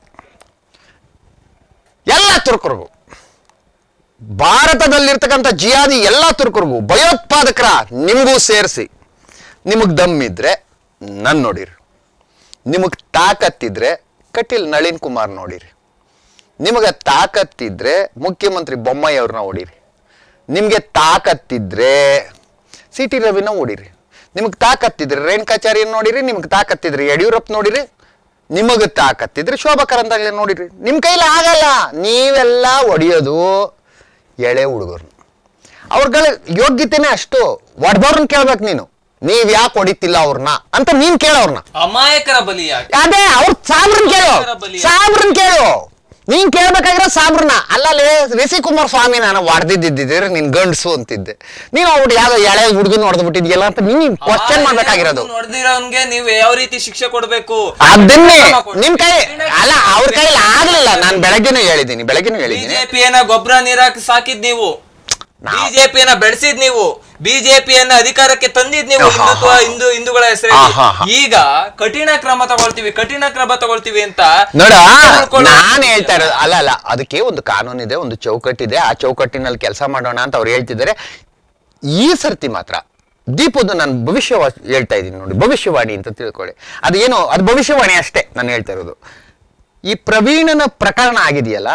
S1: ಎಲ್ಲ ತುರ್ಕರಿಗೂ ಭಾರತದಲ್ಲಿರ್ತಕ್ಕಂಥ ಜಿಯಾದಿ ಎಲ್ಲ ತುರ್ಕರಿಗೂ ಭಯೋತ್ಪಾದಕರ ನಿಮಗೂ ಸೇರಿಸಿ ನಿಮಗ್ ದಮ್ ಇದ್ರೆ ನನ್ ನೋಡಿರಿ ನಿಮಗ್ ತಾಕತ್ತಿದ್ರೆ ಕಟೀಲ್ ನಳಿನ್ ಕುಮಾರ್ ನೋಡಿರಿ ನಿಮಗೆ ತಾಕತ್ತಿದ್ರೆ ಮುಖ್ಯಮಂತ್ರಿ ಬೊಮ್ಮಾಯಿ ಅವ್ರನ್ನ ಹೊಡೀರಿ ನಿಮಗೆ ತಾಕತ್ತಿದ್ರೆ ಸಿ ಟಿ ರವಿನ ಹೊಡೀರಿ ನಿಮಗೆ ತಾಕತ್ತಿದ್ರೆ ರೇಣುಕಾಚಾರ್ಯನ್ ನೋಡಿರಿ ನಿಮ್ಗೆ ತಾಕತ್ತಿದ್ರೆ ಯಡಿಯೂರಪ್ಪ ನೋಡಿರಿ ನಿಮಗೆ ತಾಕತ್ತಿದ್ರೆ ಶೋಭಾ ಕರಂದಾಗ್ಲೆ ನೋಡಿರಿ ನಿಮ್ಮ ಕೈಲಿ ಆಗಲ್ಲ ನೀವೆಲ್ಲ ಹೊಡಿಯೋದು ಎಳೆ ಹುಡುಗರು ಅವ್ರಗಳ ಯೋಗ್ಯತೆನೇ ಅಷ್ಟು ಒಡ್ದವ್ರನ್ನ ಕೇಳ್ಬೇಕು ನೀನು ನೀವ್ ಯಾಕೆ ಹೊಡಿತಿಲ್ಲ ಅವ್ರನ್ನ ಅಂತ ನೀನ್ ಕೇಳೋರ್ನ
S2: ಅಮಾಯಕರ ಬಲಿಯಾಗಿ
S1: ಅದೇ ಅವ್ರ ಸಾಬ್ರನ್ ಕೇಳು
S2: ಅಮಾಯಕರ ಬಲಿ.
S1: ಸಾಬ್ರನ್ ಕೇಳು ನೀನ್ ಕೇಳ್ಬೇಕಾಗಿರೋ ಸಾಬ್ರನ್ನ ಅಲ್ಲಲ್ಲಿ ರಿಷಿ ಕುಮಾರ್ ಸ್ವಾಮಿ ನಾನು ಹೊಡೆದಿದ್ದಿದ್ರೆ ನಿನ್ ಗಂಡಸು ಅಂತಿದ್ದೆ ನೀನು ಅವ್ರು ಯಾವ್ದೋ ಎಳೆ ಹುಡುಗನ ಹೊಡೆದು ಬಿಟ್ಟಿದ್ಯಲ್ಲ ಅಂತ ನೀನ್ ಕ್ವಶನ್ ಮಾಡ್ಬೇಕಾಗಿರೋದು
S2: ನೋಡ್ದಿರೋನ್ಗೆ ನೀವು ಯಾವ ರೀತಿ ಶಿಕ್ಷೆ ಕೊಡ್ಬೇಕು
S1: ಅದನ್ನೇ
S2: ಕ್ರಮ ಕೊಡಿ.
S1: ನಿಮ್ ಕೈ ಅಲ್ಲ ಅವ್ರ ಕೈಲಿ ಆಗ್ಲಿಲ್ಲ ನಾನು ಬೆಳಗ್ಗೆನೂ ಹೇಳಿದ್ದೀನಿ ಬೆಳಗ್ಗೆನೂ ಹೇಳಿದ್ದೀನಿ
S2: ಬಿಜೆಪಿಯನ್ನ ಗೊಬ್ಬರ ನೀರಾಕಿ ಸಾಕಿದ್ ನೀವು ಬಿಜೆಪಿಯನ್ನ ಬೆಳೆಸಿದ್ ನೀವು ಬಿಜೆಪಿಯನ್ನ ಅಧಿಕಾರಕ್ಕೆ ತಂದಿದ್ ನೀವು
S1: ಆಹಾ.
S2: ಹಿಂದುತ್ವ ಹಿಂದೂ ಹಿಂದೂಗಳ ಹೆಸರಲ್ಲಿ
S1: ಆಹಾ.
S2: ಈಗ ಕಠಿಣ ಕ್ರಮ ತಗೊಳ್ತೀವಿ ಕಠಿಣ ಕ್ರಮ ತಗೊಳ್ತೀವಿ ಅಂತ
S1: ನೋಡ
S2: ತಿಳ್ಕೊಳ್ಳೋ-
S1: ನಾನ್ ಹೇಳ್ತಾ ಇರೋದು ಅಲ್ಲ ಅಲ್ಲ ಅದಕ್ಕೆ ಒಂದು ಕಾನೂನಿದೆ ಒಂದು ಚೌಕಟ್ಟಿದೆ ಆ ಚೌಕಟ್ಟಿನಲ್ಲಿ ಕೆಲಸ ಮಾಡೋಣ ಅಂತ ಅವ್ರು ಹೇಳ್ತಿದ್ದಾರೆ ಈ ಸರ್ತಿ ಮಾತ್ರ ದೀಪದ ನಾನು ಭವಿಷ್ಯ ಹೇಳ್ತಾ ಇದ್ದೀನಿ ನೋಡಿ ಭವಿಷ್ಯವಾಣಿ ಅಂತ ತಿಳ್ಕೊಳ್ಳಿ ಅದು ಏನು ಅದು ಭವಿಷ್ಯವಾಣಿ ಅಷ್ಟೇ ನಾನು ಹೇಳ್ತಾ ಇರೋದು ಈ ಪ್ರವೀಣನ ಪ್ರಕರಣ ಆಗಿದೆಯಲ್ಲ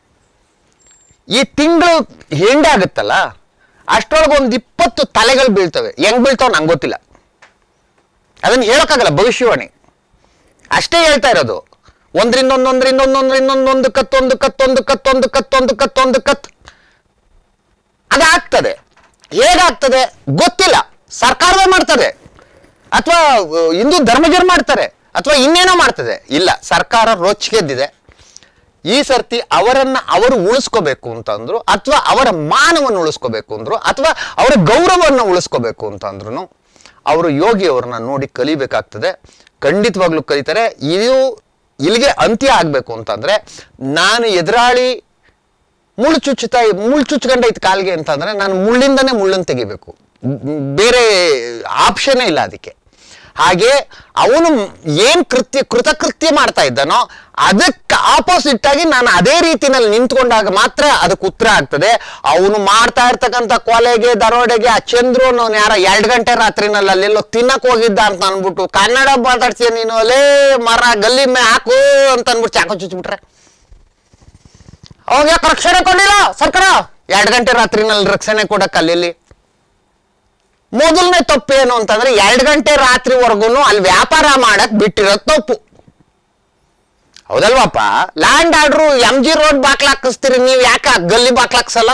S1: ಈ ತಿಂಗಳು ಹೆಂಡಾಗುತ್ತಲ್ಲ ಅಷ್ಟರೊಳಗೆ ಒಂದು ಇಪ್ಪತ್ತು ತಲೆಗಳು ಬೀಳ್ತವೆ ಹೆಂಗ್ ಬೀಳ್ತಾವ ನಂಗೆ ಗೊತ್ತಿಲ್ಲ ಅದನ್ನ ಹೇಳೋಕ್ಕಾಗಲ್ಲ ಭವಿಷ್ಯವಾಣಿ ಅಷ್ಟೇ ಹೇಳ್ತಾ ಇರೋದು ಒಂದ್ರಿಂದ ಒಂದೊಂದ್ರಿಂದ ಒಂದೊಂದ್ರಿಂದ ಒಂದೊಂದು ಕತ್ ಒಂದು ಕತ್ ಒಂದು ಕತ್ ಒಂದು ಕತ್ ಒಂದು ಕತ್ ಒಂದು ಕತ್ ಅದಾಗ್ತದೆ ಹೇಗಾಗ್ತದೆ ಗೊತ್ತಿಲ್ಲ ಸರ್ಕಾರವೇ ಮಾಡ್ತದೆ ಅಥವಾ ಹಿಂದೂ ಧರ್ಮಜರು ಮಾಡ್ತಾರೆ ಅಥವಾ ಇನ್ನೇನೋ ಮಾಡ್ತದೆ ಇಲ್ಲ ಸರ್ಕಾರ ರೊಚ್ಚಿಗೆದ್ದಿದೆ ಈ ಸರ್ತಿ ಅವರನ್ನ ಅವರು ಉಳಿಸ್ಕೋಬೇಕು ಅಂತಂದ್ರು ಅಥವಾ ಅವರ ಮಾನವನ್ನು ಉಳಿಸ್ಕೋಬೇಕು ಅಂದ್ರು ಅಥವಾ ಅವರ ಗೌರವವನ್ನು ಉಳಿಸ್ಕೋಬೇಕು ಅಂತಂದ್ರು ಅವರು ಯೋಗಿ ಅವ್ರನ್ನ ನೋಡಿ ಕಲಿಬೇಕಾಗ್ತದೆ ಖಂಡಿತವಾಗ್ಲೂ ಕಲಿತಾರೆ ಇದು ಇಲ್ಲಿಗೆ ಅಂತ್ಯ ಆಗ್ಬೇಕು ಅಂತಂದ್ರೆ ನಾನು ಎದುರಾಳಿ ಮುಳ್ಳು ಚುಚ್ಚುತ್ತಾ ಮುಳ್ಳು ಚುಚ್ಕೊಂಡೈತೆ ಕಾಲ್ಗೆ ಅಂತಂದ್ರೆ ನಾನು ಮುಳ್ಳಿಂದನೇ ಮುಳ್ಳನ್ನು ತೆಗಿಬೇಕು ಮ್, ಬೇರೆ ಆಪ್ಷನ್ನೇ ಇಲ್ಲ ಅದಕ್ಕೆ ಹಾಗೆ ಅವನು ಏನ್ ಕೃತ್ಯ ಕೃತಕೃತ್ಯ ಮಾಡ್ತಾ ಇದ್ದಾನೋ ಅದಕ್ಕೆ ಆಪೋಸಿಟ್ ಆಗಿ ನಾನು ಅದೇ ರೀತಿನಲ್ಲಿ ನಿಂತ್ಕೊಂಡಾಗ ಮಾತ್ರ ಅದಕ್ಕೆ ಉತ್ತರ ಆಗ್ತದೆ ಅವನು ಮಾಡ್ತಾ ಇರ್ತಕ್ಕಂಥ ಕೊಲೆಗೆ ದರೋಡೆಗೆ ಆ ಚಂದ್ರು ಅನ್ನೋನು ಯಾರ ಎರಡು ಗಂಟೆ ರಾತ್ರಿನಲ್ಲಿ ಅಲ್ಲೆಲ್ಲೋ ತಿನ್ನಕ್ ಹೋಗಿದ್ದ ಅಂತ ಅನ್ಬಿಟ್ಟು ಕನ್ನಡ ಮಾತಾಡ್ತೀಯ ನೀನು ಅಲೇ ಮರ ಗಲ್ಲಿ ಮೇ ಹಾಕು ಅಂತ ಅನ್ಬಿಟ್ಟು ಚಾಕು ಚುಚ್ಬಿಟ್ರೆ ಅವಾಗ ಯಾಕೆ ರಕ್ಷಣೆ ಕೊಡ್ಲಿಲ್ಲ ಸರ್ಕಾರ ಎರಡು ಗಂಟೆ ರಾತ್ರಿನಲ್ಲಿ ರಕ್ಷಣೆ ಕೊಡಕ್ ಅಲ್ಲಿ ಮೊದಲನೇ ತಪ್ಪು ಏನು ಅಂತಂದ್ರೆ ಎರಡು ಗಂಟೆ ರಾತ್ರಿವರೆಗೂ ಅಲ್ಲಿ ವ್ಯಾಪಾರ ಮಾಡಕ್ ಬಿಟ್ಟಿರೋದು ತಪ್ಪು ಹೌದಲ್ವಪ್ಪ land order M G road ಬಾಕ್ಲಾಕಿಸ್ತೀರಿ ನೀವ್ ಯಾಕೆ ಆ ಗಲ್ಲಿ ಬಾಕ್ಲಾಕ್ಸಲ್ಲ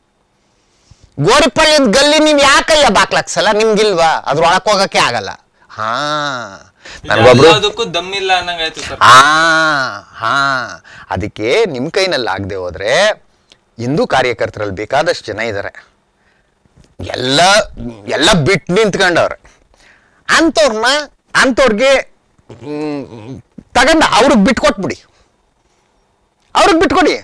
S1: ಗೋರಿಪಳ್ಳಿದ ಗಲ್ಲಿ ನೀವ್ ಯಾಕಯ್ಯ ಬಾಕ್ಲಾಕ್ಸಲ್ಲ ನಿಮ್ಗಿಲ್ವಾ ಅದ್ರ ಒಳಕ್ ಹೋಗಕ್ಕೆ ಆಗಲ್ಲ ಹಾ ನನ್ಗೊಬ್ರು
S2: ಅದಕ್ಕೂ ದಮ್ಮಿಲ್ಲ ಅನ್ನಂಗಾಯ್ತು ಸರ್
S1: ಹಾ ಹಾ ಅದಕ್ಕೆ ನಿಮ್ ಕೈನಲ್ಲಿ ಆಗದೆ ಹೋದ್ರೆ ಹಿಂದೂ ಕಾರ್ಯಕರ್ತರಲ್ಲಿ ಬೇಕಾದಷ್ಟು ಜನ ಇದ್ದಾರೆ ಎಲ್ಲ ಎಲ್ಲ ಬಿಟ್ಟು ನಿಂತ್ಕೊಂಡವ್ರೆ ಅಂಥವ್ರನ್ನ ಅಂಥವ್ರಿಗೆ ತಗೊಂಡ ಅವ್ರಿಗೆ ಬಿಟ್ಕೊಟ್ಬಿಡಿ ಅವ್ರಿಗೆ ಬಿಟ್ಕೊಡಿ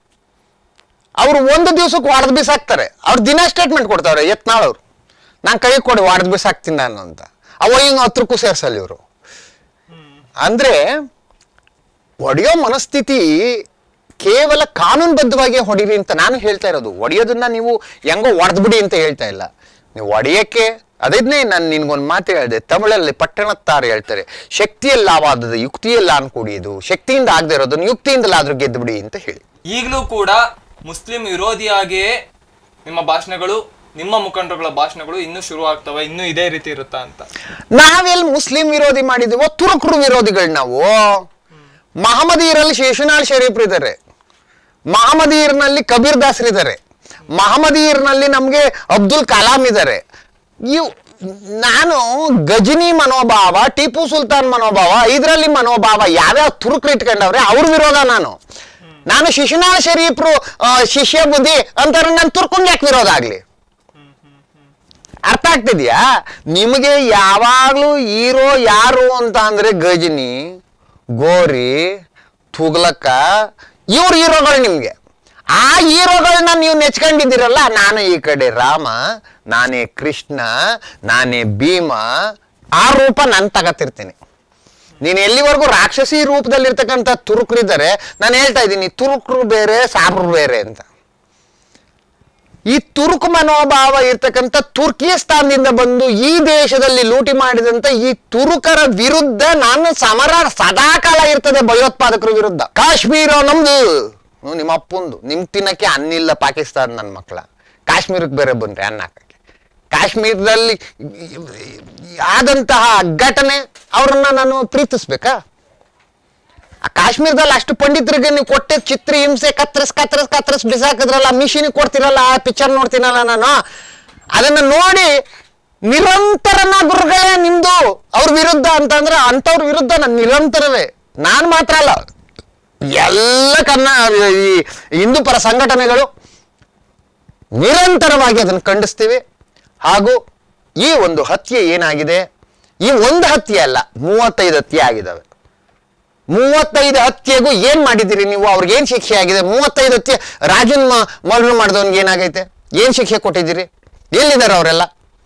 S1: ಅವ್ರು ಒಂದು ದಿವ್ಸಕ್ಕೆ ವಾಡ್ದು ಬಿಸಾಕ್ತಾರೆ ಅವ್ರು ದಿನ ಸ್ಟೇಟ್ಮೆಂಟ್ ಕೊಡ್ತಾವ್ರೆ ಎತ್ನಾಳವ್ರು ನಾನು ಕೈ ಕೊಡಿ ವಾಡ್ದು ಬಿಸಾಕ್ತೀನಿ ನಾನು ಅಂತ ಅವ ಹಿಂಗೆ ಹತ್ರಕ್ಕೂ ಸೇರ್ಸಲ್ಲ ಇವರು ಅಂದ್ರೆ ಹೊಡೆಯೋ ಮನಸ್ಥಿತಿ ಕೇವಲ ಕಾನೂನುಬದ್ಧವಾಗಿ ಹೊಡಿರಿ ಅಂತ ನಾನು ಹೇಳ್ತಾ ಇರೋದು ಹೊಡೆಯೋದನ್ನ ನೀವು ಹೆಂಗೋ ಹೊಡೆದ್ಬಿಡಿ ಅಂತ ಹೇಳ್ತಾ ಇಲ್ಲ ನೀವು ಹೊಡೆಯಕ್ಕೆ ಅದನ್ನೇ ನಾನು ನಿನ್ಗೊಂದು ಮಾತು ಹೇಳಿದೆ ತಮಿಳಲ್ಲಿ ಪಟ್ಟಣತ್ತಾರು ಹೇಳ್ತಾರೆ ಶಕ್ತಿಯಲ್ಲಾವಾದದ ಯುಕ್ತಿಯಲ್ಲ ಅನ್ಕೊಡಿಯೋದು ಶಕ್ತಿಯಿಂದ ಆಗದೆ ಇರೋದನ್ನ ಯುಕ್ತಿಯಿಂದಲಾದ್ರೂ ಗೆದ್ದು ಬಿಡಿ ಅಂತ ಹೇಳಿ
S2: ಈಗಲೂ ಕೂಡ ಮುಸ್ಲಿಂ ವಿರೋಧಿಯಾಗಿಯೇ ನಿಮ್ಮ ಭಾಷಣಗಳು ನಿಮ್ಮ ಮುಖಂಡರುಗಳ ಭಾಷಣಗಳು ಇನ್ನೂ ಶುರು ಆಗ್ತವೆ ಇನ್ನೂ ಇದೇ ರೀತಿ ಇರುತ್ತಾ ಅಂತ
S1: ನಾವೆಲ್ಲಿ ಮುಸ್ಲಿಂ ವಿರೋಧಿ ಮಾಡಿದೀವೋ ತುರುಕರು ವಿರೋಧಿಗಳು ನಾವು ಮಹಮ್ಮದೀರಲ್ಲಿ ಶೇಷನಾಳ್ ಶರೀಫ್ರು ಇದ್ದಾರೆ ಮಹಮ್ಮದೀರ್ನಲ್ಲಿ ಕಬೀರ್ ದಾಸ್ರು ಇದ್ದಾರೆ ಮಹಮ್ಮದೀರ್ನಲ್ಲಿ ನಮಗೆ ಅಬ್ದುಲ್ ಕಲಾಂ ಇದ್ದಾರೆ ಇವ್ ನಾನು ಗಜನಿ ಮನೋಭಾವ ಟಿಪ್ಪು ಸುಲ್ತಾನ್ ಮನೋಭಾವ ಇದರಲ್ಲಿ ಮನೋಭಾವ ಯಾವ್ಯಾವ ತುರುಕ್ರು ಇಟ್ಕೊಂಡವ್ರೆ ಅವ್ರ ವಿರೋಧ ನಾನು ನಾನು ಶಿಶುನಾಳ್ ಶರೀಫ್ರು ಆ, ಶಿಷ್ಯ ಬುದ್ಧಿ ಅಂತಾರೆ ನಾನು ತುರ್ಕೊಂಡ್ ಯಾಕೆ ವಿರೋಧ ಆಗ್ಲಿ ಅರ್ಥ ಆಗ್ತಿದ್ಯಾ ನಿಮಗೆ ಯಾವಾಗ್ಲೂ ಹೀರೋ ಯಾರು ಅಂತ ಅಂದ್ರೆ ಗಜನಿ ಗೋರಿ ತುಗ್ಲಕ್ಕ ಇವ್ರ ಹೀರೋಗಳು ನಿಮ್ಗೆ ಆ ಹೀರೋಗಳನ್ನ ನೀವು ನೆಚ್ಕೊಂಡಿದ್ದೀರಲ್ಲ ನಾನು ಈ ಕಡೆ ರಾಮ ನಾನೇ ಕೃಷ್ಣ ನಾನೇ ಭೀಮ ಆ ರೂಪ ನಾನು ತಗತಿರ್ತೀನಿ ನೀನು ಎಲ್ಲಿವರೆಗೂ ರಾಕ್ಷಸಿ ರೂಪದಲ್ಲಿರ್ತಕ್ಕಂಥ ತುರುಕರಿದ್ದಾರೆ ನಾನು ಹೇಳ್ತಾ ಇದ್ದೀನಿ ತುರುಕರು ಬೇರೆ ಸಾಬ್ರು ಬೇರೆ ಅಂತ ಈ ತುರುಕು ಮನೋಭಾವ ಇರ್ತಕ್ಕಂಥ ತುರ್ಕಿಸ್ತಾನದಿಂದ ಬಂದು ಈ ದೇಶದಲ್ಲಿ ಲೂಟಿ ಮಾಡಿದಂತ ಈ ತುರುಕರ ವಿರುದ್ಧ ನಾನು ಸಮರ ಸದಾಕಾಲ ಇರ್ತದೆ ಭಯೋತ್ಪಾದಕರ ವಿರುದ್ಧ ಕಾಶ್ಮೀರ ನಮ್ದು ಹ್ಮ್, ನಿಮ್ಮ ಅಪ್ಪಂದು ನಿಮ್ ತಿನ್ನಕ್ಕೆ ಅನ್ನಿಲ್ಲ ಪಾಕಿಸ್ತಾನ ನನ್ನ ಮಕ್ಕಳ ಕಾಶ್ಮೀರಕ್ಕೆ ಬೇರೆ ಬಂದ್ರೆ ಅನ್ನ ಹಾಕಕ್ಕೆ ಕಾಶ್ಮೀರದಲ್ಲಿ ಆದಂತಹ ಘಟನೆ ಅವ್ರನ್ನ ನಾನು ಪ್ರೀತಿಸ್ಬೇಕಾ ಆ ಕಾಶ್ಮೀರದಲ್ಲಿ ಅಷ್ಟು ಪಂಡಿತರಿಗೆ ನೀವು ಕೊಟ್ಟೆ ಚಿತ್ರ ಹಿಂಸೆ ಕತ್ತರಿಸ್ ಕತ್ತರಿಸ್ ಕತ್ತರಿಸ್ ಬಿಸಾಕಿದ್ರಲ್ಲ ಮಿಷಿನಿಗೆ ಕೊಡ್ತಿರಲ್ಲ ಆ ಪಿಕ್ಚರ್ ನೋಡ್ತೀನಲ್ಲ ನಾನು ಅದನ್ನ ನೋಡಿ ನಿರಂತರನ ಗುರುಗಳೇ ನಿಮ್ದು ಅವ್ರ ವಿರುದ್ಧ ಅಂತಂದ್ರೆ ಅಂಥವ್ರ ವಿರುದ್ಧ ನಾನು ನಿರಂತರವೇ ನಾನು ಮಾತ್ರ ಅಲ್ಲ ಎಲ್ಲ ಕನ್ನ ಈ ಹಿಂದೂ ಪರ ಸಂಘಟನೆಗಳು ನಿರಂತರವಾಗಿ ಅದನ್ನು ಖಂಡಿಸ್ತೀವಿ ಹಾಗೂ ಈ ಒಂದು ಹತ್ಯೆ ಏನಾಗಿದೆ ಈ ಒಂದು ಹತ್ಯೆ ಅಲ್ಲ ಮೂವತ್ತೈದು ಹತ್ಯೆ ಆಗಿದ್ದಾವೆ ಮೂವತ್ತೈದು ಹತ್ಯೆಗೂ ಏನ್ ಮಾಡಿದ್ದೀರಿ ನೀವು ಅವ್ರಿಗೆ ಏನ್ ಶಿಕ್ಷೆ ಆಗಿದೆ ಮೂವತ್ತೈದು ಹತ್ಯೆ ರಾಜನ್ ಮರ್ಡರ್ ಮಾಡಿದವನ್ಗೆ ಏನಾಗೈತೆ ಏನ್ ಶಿಕ್ಷೆ ಕೊಟ್ಟಿದ್ದೀರಿ ಎಲ್ಲಿದ್ದಾರೆ ಅವರೆಲ್ಲ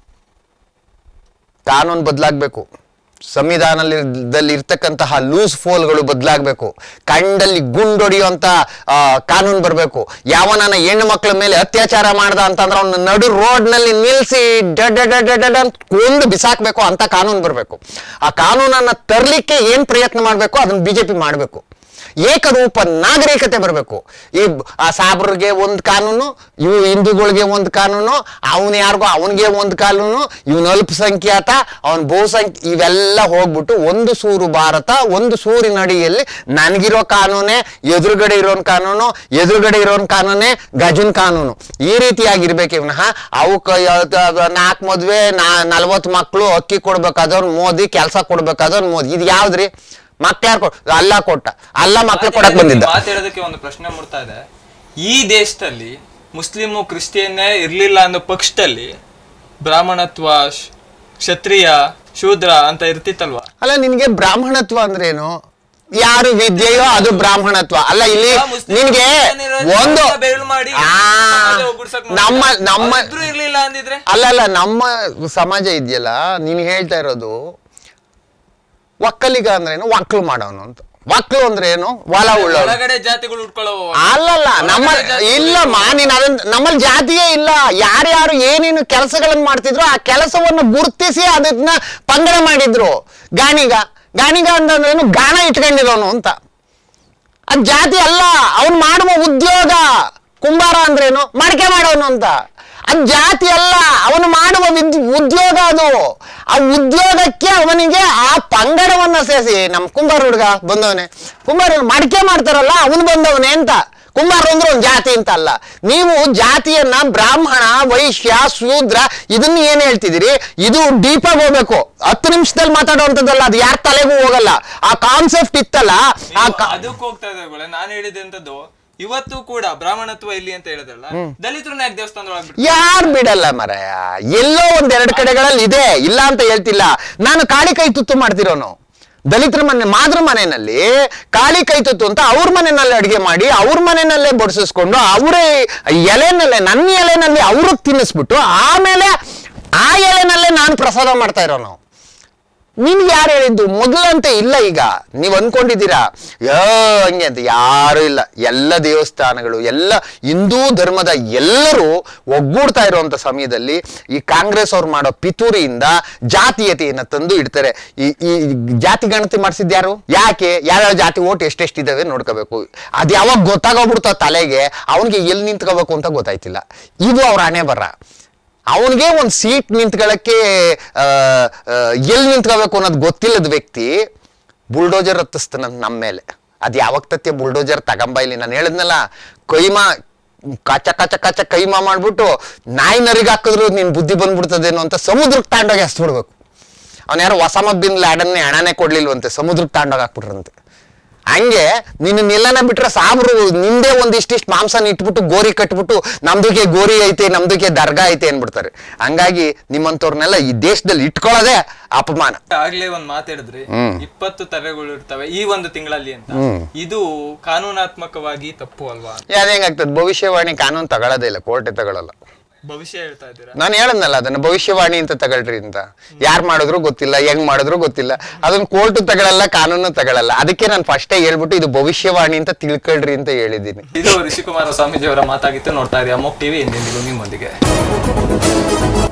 S1: ಕಾನೂನು ಬದಲಾಗಬೇಕು ಸಂವಿಧಾನದಲ್ಲಿ ಇರ್ತಕ್ಕಂತಹ ಲೂಸ್ ಫೋಲ್ಗಳು ಬದಲಾಗಬೇಕು ಕಂಡಲ್ಲಿ ಗುಂಡೊಡೆಯುವಂತ ಆ, ಕಾನೂನು ಬರಬೇಕು ಯಾವನನ್ನ ಹೆಣ್ಣು ಮಕ್ಕಳ ಮೇಲೆ ಅತ್ಯಾಚಾರ ಮಾಡ್ದ ಅಂತಂದ್ರೆ ಅವನ ನಡು ರೋಡ್ನಲ್ಲಿ ನಿಲ್ಲಿಸಿ ಡಡ್ ಡಡ್ ಡಡ್ ಡಡ್ ಅಂತ ಕೊಂದು ಬಿಸಾಕ್ಬೇಕು ಅಂತ ಕಾನೂನು ಬರಬೇಕು ಆ ಕಾನೂನನ್ನ ತರಲಿಕ್ಕೆ ಏನ್ ಪ್ರಯತ್ನ ಮಾಡಬೇಕು ಅದನ್ನ ಬಿಜೆಪಿ ಮಾಡಬೇಕು ಏಕರೂಪ ನಾಗರಿಕತೆ ಬರಬೇಕು ಈ ಬ- ಆ ಸಾಬ್ರಿಗೆ ಒಂದು ಕಾನೂನು ಇವು ಹಿಂದೂಗಳಿಗೆ ಒಂದು ಕಾನೂನು ಅವನು ಯಾರಿಗೋ ಅವನಿಗೆ ಒಂದು ಕಾನೂನು ಇವನು ಅಲ್ಪಸಂಖ್ಯಾತ ಅವನ್ ಬಹುಸಂಖ್ಯೆ ಇವೆಲ್ಲ ಹೋಗ್ಬಿಟ್ಟು ಒಂದು ಸೂರು ಭಾರತ ಒಂದು ಸೂರಿನ ಅಡಿಯಲ್ಲಿ ನನಗಿರೋ ಕಾನೂನೇ ಎದುರುಗಡೆ ಇರೋನ್ ಕಾನೂನು ಎದುರುಗಡೆ ಇರೋನ್ ಕಾನೂನೇ ಗಜನ್ ಕಾನೂನು ಈ ರೀತಿಯಾಗಿರ್ಬೇಕು ಇವನಹ ಅವಕ್ಕೆ ನಾಲ್ಕು ಮದ್ವೆ ನಾ ನಲ್ವತ್ತು ಮಕ್ಕಳು ಅಕ್ಕಿ ಕೊಡ್ಬೇಕಾದವ್ನು ಮೋದಿ ಕೆಲಸ ಕೊಡ್ಬೇಕಾದವ್ನು ಮೋದಿ ಇದು ಯಾವ್ದ್ರಿ ಮಕ್ಳು ಯಾರು ಕೊಡ್ ಅಲ್ಲ ಕೊಟ್ಟ ಅಲ್ಲ ಮಕ್ಳು ಕೊಡಕ್ ಬಂದಿದ್ದ
S2: ಮಾತಾಡೋದಕ್ಕೆ ಒಂದು ಪ್ರಶ್ನೆ ಮೂಡ್ತಾ ಇದೆ ಈ ದೇಶದಲ್ಲಿ ಮುಸ್ಲಿಮು ಕ್ರಿಶ್ಚಿಯನ್ನೇ ಇರ್ಲಿಲ್ಲ ಅನ್ನೋ ಪಕ್ಷದಲ್ಲಿ ಬ್ರಾಹ್ಮಣತ್ವ ಶ್- ಕ್ಷತ್ರಿಯ ಶೂದ್ರ ಅಂತ ಇರ್ತಿತ್ತಲ್ವಾ
S1: ಅಲ್ಲ ನಿನ್ಗೆ ಬ್ರಾಹ್ಮಣತ್ವ ಅಂದ್ರೇನು ಯಾರು ವಿದ್ಯೆಯೋ ಅದು ಬ್ರಾಹ್ಮಣತ್ವ ಅಲ್ಲ ಇಲ್ಲಿ
S2: ಆ ಮುಸ್ಲಿಂ
S1: ನಿನ್ಗೆ
S2: ಕ್ರಿಶ್ಚಿಯನ್
S1: ಒಂದು
S2: ಇರೋದ್ರಿಂದ ಬೆರಳು ಮಾಡಿ
S1: ಆ,
S2: ಸಮಾಜ ಒಗ್ಗೂಡ್ಸಕ್ ನೋಡ್ತಾರೆ.
S1: ನಮ್ಮ ನಮ್ಮ
S2: ಅವ್ರಿಬ್ರು ಇರ್ಲಿಲ್ಲ ಅಂದಿದ್ರೆ
S1: ಅಲ್ಲ ಅಲ್ಲ ನಮ್ಮ ಸಮಾಜ ಇದೆಯಲ್ಲ ನೀನು ಹೇಳ್ತಾ ಇರೋದು ಒಕ್ಕಲಿಗ ಅಂದ್ರೇನು ಒಕ್ಕಲು ಮಾಡೋನು ಅಂತ ಒಕ್ಕಲು ಅಂದ್ರೆ ಏನು ಹೊಲ ಉಳ್ಳೋನು
S2: ಹೊರಗಡೆ ಜಾತಿಗಳು ಉಟ್ಕೊಳ್ಳೋ
S1: ಅಲ್ಲಲ್ಲ ನಮ್ಮ
S2: ಹೊರಗಡೆ ಜಾತಿಗಳು
S1: ಇಲ್ಲಮ್ಮ ನೀನ್ ಅದನ್ನ ನಮ್ಮಲ್ಲಿ ಜಾತಿಯೇ ಇಲ್ಲ ಯಾರ್ಯಾರು ಏನೇನು ಕೆಲಸಗಳನ್ನ ಮಾಡ್ತಿದ್ರು ಆ ಕೆಲಸವನ್ನು ಗುರುತಿಸಿ ಅದನ್ನ ಪಂಗಡ ಮಾಡಿದ್ರು ಗಾಣಿಗ ಗಾಣಿಗ ಅಂತಂದ್ರೇನು ಗಾಣ ಇಟ್ಕೊಂಡಿರೋನು ಅಂತ ಅದ್ ಜಾತಿ ಅಲ್ಲ ಅವನು ಮಾಡುವ ಉದ್ಯೋಗ ಕುಂಬಾರ ಅಂದ್ರೇನು ಮಡಿಕೆ ಮಾಡೋನು ಅಂತ ಅದ್ ಜಾತಿ ಅಲ್ಲ ಅವನು ಮಾಡುವ ವಿದ್ ಉದ್ಯೋಗ ಅದು ಆ ಉದ್ಯೋಗಕ್ಕೆ ಅವನಿಗೆ ಆ ಪಂಗಡವನ್ನ ಸೇರಿಸಿ ನಮ್ಮ ಕುಂಬಾರ ಹುಡುಗ ಬಂದವನೇ ಕುಂಬಾರ ಮಡಿಕೆ ಮಾಡ್ತಾರಲ್ಲ ಅವನು ಬಂದವನೇ ಅಂತ ಕುಂಬಾರ ಅಂದ್ರೆ ಒಂದು ಜಾತಿ ಅಂತ ಅಲ್ಲ ನೀವು ಜಾತಿಯನ್ನ ಬ್ರಾಹ್ಮಣ ವೈಶ್ಯ ಶೂದ್ರ ಇದನ್ನ ಏನ್ ಹೇಳ್ತಿದ್ದೀರಿ ಇದು ಡೀಪ್ ಆಗಿ ಹೋಗ್ಬೇಕು ಹತ್ತು ನಿಮಿಷದಲ್ಲಿ ಮಾತಾಡುವಂಥದ್ದಲ್ಲ ಅದು ಯಾರ ತಲೆಗೂ ಹೋಗಲ್ಲ ಆ ಕಾನ್ಸೆಪ್ಟ್ ಇತ್ತಲ್ಲ ಆ
S2: ನೀವು
S1: ಕ-
S2: ಅದಕ್ಕೆ ಹೋಗ್ತಾ ಇದ್ದಾರೆ ನಾನು ಹೇಳಿದಂತದ್ದು ಇವತ್ತು ಕೂಡ ಬ್ರಾಹ್ಮಣತ್ವ ಇಲ್ಲಿ ಅಂತ ಹೇಳಿದ್ರಲ್ಲ ದಲಿತರನ್ನ ಯಾಕೆ ದೇವಸ್ಥಾನದೊಳಗೆ ಬಿಟ್ಟು
S1: ಯಾರು ಬಿಡಲ್ಲ ಮರಯ ಎಲ್ಲೋ ಒಂದೆರಡು ಕಡೆಗಳಲ್ಲಿ ಇದೆ ಇಲ್ಲ ಅಂತ ಹೇಳ್ತಿಲ್ಲ ನಾನು ಕಾಳಿ ಕೈ ತುತ್ತು ಮಾಡ್ತಿರೋನು ದಲಿತರ ಮನೆ ಮಾದ್ರ ಮನೆಯಲ್ಲಿ ಕಾಳಿ ಕೈ ತುತ್ತು ಅಂತ ಅವ್ರ ಮನೆಯಲ್ಲಿ ಅಡಿಗೆ ಮಾಡಿ ಅವ್ರ ಮನೆಯಲ್ಲೇ ಬಡಿಸಿಸ್ಕೊಂಡು ಅವರೇ ಎಲೆನಲ್ಲೇ ನನ್ನ ಎಲೆನಲ್ಲಿ ಅವ್ರಿಗೆ ತಿನ್ನಿಸ್ಬಿಟ್ಟು ಆಮೇಲೆ ಆ ಎಲೆನಲ್ಲೇ ನಾನು ಪ್ರಸಾದ ಮಾಡ್ತಾ ಇರೋನು ನಿಮ್ಗೆ ಯಾರು ಹೇಳಿದ್ದು ಮೊದಲಂತೆ ಇಲ್ಲ ಈಗ ನೀವು ಅನ್ಕೊಂಡಿದ್ದೀರಾ ಯೋ ಹಂಗೆ ಅಂತ ಯಾರು ಇಲ್ಲ ಎಲ್ಲ ದೇವಸ್ಥಾನಗಳು ಎಲ್ಲ ಹಿಂದೂ ಧರ್ಮದ ಎಲ್ಲರೂ ಒಗ್ಗೂಡ್ತಾ ಇರುವಂತ ಸಮಯದಲ್ಲಿ ಈ ಕಾಂಗ್ರೆಸ್ ಅವ್ರು ಮಾಡೋ ಪಿತೂರಿಯಿಂದ ಜಾತೀಯತೆಯನ್ನ ತಂದು ಇಡ್ತಾರೆ ಈ ಈ ಜಾತಿ ಗಣತಿ ಮಾಡಿಸಿದ್ ಯಾರು ಯಾಕೆ ಯಾವ್ಯಾವ ಜಾತಿ ಓಟ್ ಎಷ್ಟೆಷ್ಟಿದಾವೆ ನೋಡ್ಕೋಬೇಕು ಅದು ಯಾವಾಗ ಗೊತ್ತಾಗೋಗ್ಬಿಡ್ತೋ ತಲೆಗೆ ಅವನಿಗೆ ಎಲ್ಲಿ ನಿಂತ್ಕೋಬೇಕು ಅಂತ ಗೊತ್ತಾಯ್ತಿಲ್ಲ ಇದು ಅವ್ರ ಹಣೆ ಬರ ಅವನಿಗೆ ಒಂದು ಸೀಟ್ ನಿಂತ್ಕೊಳ್ಳಕ್ಕೆ ಎಲ್ಲಿ ನಿಂತ್ಕೋಬೇಕು ಅನ್ನೋದು ಗೊತ್ತಿಲ್ಲದ ವ್ಯಕ್ತಿ ಬುಲ್ಡೋಜರ್ ಹತ್ತಿಸ್ತಾನ ನಮ್ಮ ಮೇಲೆ ಅದು ಯಾವಾಗ ತತ್ಯ ಬುಲ್ಡೋಜರ್ ತಗೊಂಬ ಇಲ್ಲಿ ನಾನು ಹೇಳಿದ್ನಲ್ಲ ಕೈಮಾ ಕಚ ಕಚ ಕಚ ಕೈಮಾ ಮಾಡ್ಬಿಟ್ಟು ನಾಯಿ ನರಿಗೆ ಹಾಕಿದ್ರು ನಿನ್ ಬುದ್ಧಿ ಬಂದ್ಬಿಡ್ತದೇನೋ ಅಂತ ಸಮುದ್ರಕ್ಕೆ ತಾಂಡೋಗಿ ಹಸ್ಬಿಡ್ಬೇಕು ಅವ್ನು ಯಾರೋ ಹೊಸ ಮಬ್ಬಿನ ಲ್ಯಾಡನ್ನೇ ಹಣನೇ ಕೊಡ್ಲಿಲ್ವಂತೆ ಸಮುದ್ರಕ್ಕೆ ತಾಂಡೋಗಿ ಹಾಕ್ಬಿಟ್ರಂತೆ ಹಂಗೆ ನೀನು ನಿಲ್ಲನ ಬಿಟ್ರೆ ಸಾಬ್ರು ನಿಂದೆ ಒಂದಿಷ್ಟಿಷ್ಟು ಮಾಂಸನ ಇಟ್ಬಿಟ್ಟು ಗೋರಿ ಕಟ್ಬಿಟ್ಟು ನಮ್ದಕ್ಕೆ ಗೋರಿ ಐತೆ ನಮ್ದಕ್ಕೆ ದರ್ಗಾ ಐತೆ ಅನ್ಬಿಡ್ತಾರೆ ಹಂಗಾಗಿ ನಿಮ್ಮಂತವ್ರನ್ನೆಲ್ಲ ಈ ದೇಶದಲ್ಲಿ ಇಟ್ಕೊಳ್ಳೋದೇ ಅಪಮಾನ
S2: ಆಗ್ಲೇ ಒಂದ್ ಮಾತಾಡಿದ್ರಿ
S1: ಹ್ಮ್.
S2: ಇಪ್ಪತ್ತು ತಲೆಗಳು ಇರ್ತವೆ ಈ ಒಂದು ತಿಂಗಳಲ್ಲಿ ಅಂತ ಇದು ಕಾನೂನಾತ್ಮಕವಾಗಿ ತಪ್ಪು ಅಲ್ವಾ
S1: ಯಾವ್ದು ಹೆಂಗಾಗ್ತದೆ ಭವಿಷ್ಯವಾಣಿ ಕಾನೂನು ತಗೊಳ್ಳೋದೇ ಇಲ್ಲ ಕೋರ್ಟೆ ತಗೊಳ್ಳಲ್ಲ
S2: ಭವಿಷ್ಯ ಹೇಳ್ತಾ ಇದ್ದೀರಾ
S1: ನಾನು ಹೇಳದ್ನಲ್ಲ ಅದನ್ನ ಭವಿಷ್ಯವಾಣಿ ಅಂತ ತಗೊಳ್ರಿ ಅಂತ ಯಾರು ಮಾಡಿದ್ರು ಗೊತ್ತಿಲ್ಲ ಹೆಂಗ್ ಮಾಡಿದ್ರು ಗೊತ್ತಿಲ್ಲ ಅದನ್ನ ಕೋರ್ಟ್ ತಗೊಳಲ್ಲ ಕಾನೂನು ತಗೊಳಲ್ಲ ಅದಕ್ಕೆ ನಾನು ಫಸ್ಟೇ ಹೇಳ್ಬಿಟ್ಟು ಇದು ಭವಿಷ್ಯವಾಣಿ ಅಂತ ತಿಳ್ಕೊಳ್ರಿ ಅಂತ ಹೇಳಿದ್ದೀನಿ
S2: ಇದು ರಿಷಿಕುಮಾರ ಸ್ವಾಮೀಜಿ ಅವರ ಮಾತಾಗಿತ್ತು ನೋಡ್ತಾ ಇದ್ದೀವಿ ಅಮೋಕ್ ಟಿವಿ ಎಂದೆಂದಿಗೂ ನಿಮ್ಮೊಂದಿಗೆ